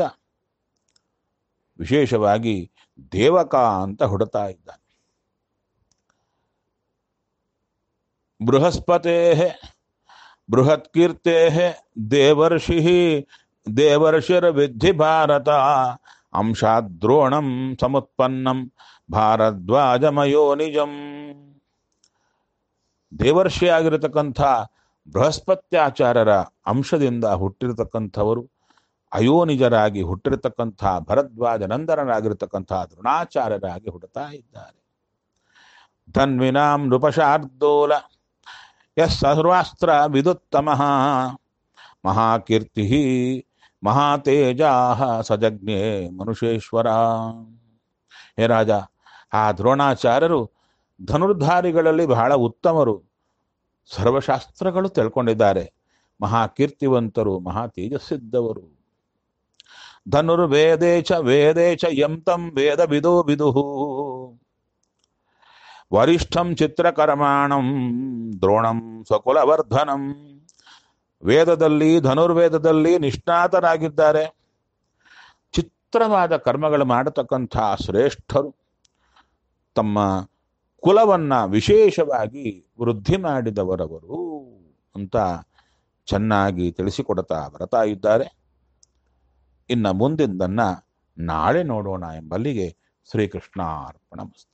ವಿಶೇಷವಾಗಿ ದೇವಕ ಅಂತ ಹುಡುತ್ತಾ ಇದ್ದಾನೆ ಬೃಹಸ್ಪತೆ ಬೃಹತ್ಕೀರ್ತೆ ದೇವರ್ಷಿ ದೇವರ್ಷಿರ್ವಿದ್ಧಿ ಭಾರತ ಅಂಶಾದ್ರೋಣಂ ಸಮುತ್ಪನ್ನಂ ಭಾರದ್ವಾಜಮಯೋ ನಿಜಂ ದೇವರ್ಷಿಯಾಗಿರತಕ್ಕಂಥ ಬೃಹಸ್ಪತ್ಯಾಚಾರ್ಯರ ಅಂಶದಿಂದ ಹುಟ್ಟಿರತಕ್ಕಂಥವರು ಅಯೋನಿಜರಾಗಿ ಹುಟ್ಟಿರತಕ್ಕಂಥ ಭರದ್ವಾಜ ನಂದನರಾಗಿರತಕ್ಕಂಥ ದ್ರೋಣಾಚಾರ್ಯರಾಗಿ ಹುಟ್ಟುತ್ತಾ ಇದ್ದಾರೆ ಧನ್ವಿನಾಂ ನೃಪಶಾರ್ದೋಲ ಯಸ್ ಸರ್ವಾಸ್ತ್ರ ವಿದುತ್ತಮ ಮಹಾಕೀರ್ತಿ ಮಹಾತೇಜಾ ಸಜಜ್ಞೆ ಮನುಷ್ಯೇಶ್ವರ ಹೇ ರಾಜ ಆ ದ್ರೋಣಾಚಾರ್ಯರು ಧನುರ್ಧಾರಿಗಳಲ್ಲಿ ಬಹಳ ಉತ್ತಮರು ಸರ್ವಶಾಸ್ತ್ರಗಳು ತಿಳ್ಕೊಂಡಿದ್ದಾರೆ ಮಹಾಕೀರ್ತಿವಂತರು ಮಹಾ ತೇಜಸ್ಸಿದ್ದವರು ಧನುರ್ವೇದೇ ಚ ವೇದೇ ಚ ಯಂ ತಂ ವೇದ ವಿದೋ ವಿದುಹು ವರಿಷ್ಠಂ ಚಿತ್ರಕರ್ಮಾಣಂ ದ್ರೋಣಂ ಸ್ವಕುಲವರ್ಧನಂ ವೇದದಲ್ಲಿ ಧನುರ್ವೇದದಲ್ಲಿ ನಿಷ್ಣಾತರಾಗಿದ್ದಾರೆ ಚಿತ್ರವಾದ ಕರ್ಮಗಳು ಮಾಡತಕ್ಕಂಥ ಶ್ರೇಷ್ಠರು ತಮ್ಮ ಕುಲವನ್ನ ವಿಶೇಷವಾಗಿ ವೃದ್ಧಿ ಮಾಡಿದವರವರು ಅಂತ ಚೆನ್ನಾಗಿ ತಿಳಿಸಿಕೊಡ್ತಾ ಬರ್ತಾ ಇದ್ದಾರೆ ಇನ್ನು ಮುಂದಿದ್ದನ್ನ ನಾಳೆ ನೋಡೋಣ ಎಂಬಲ್ಲಿಗೆ ಶ್ರೀಕೃಷ್ಣ ಅರ್ಪಣ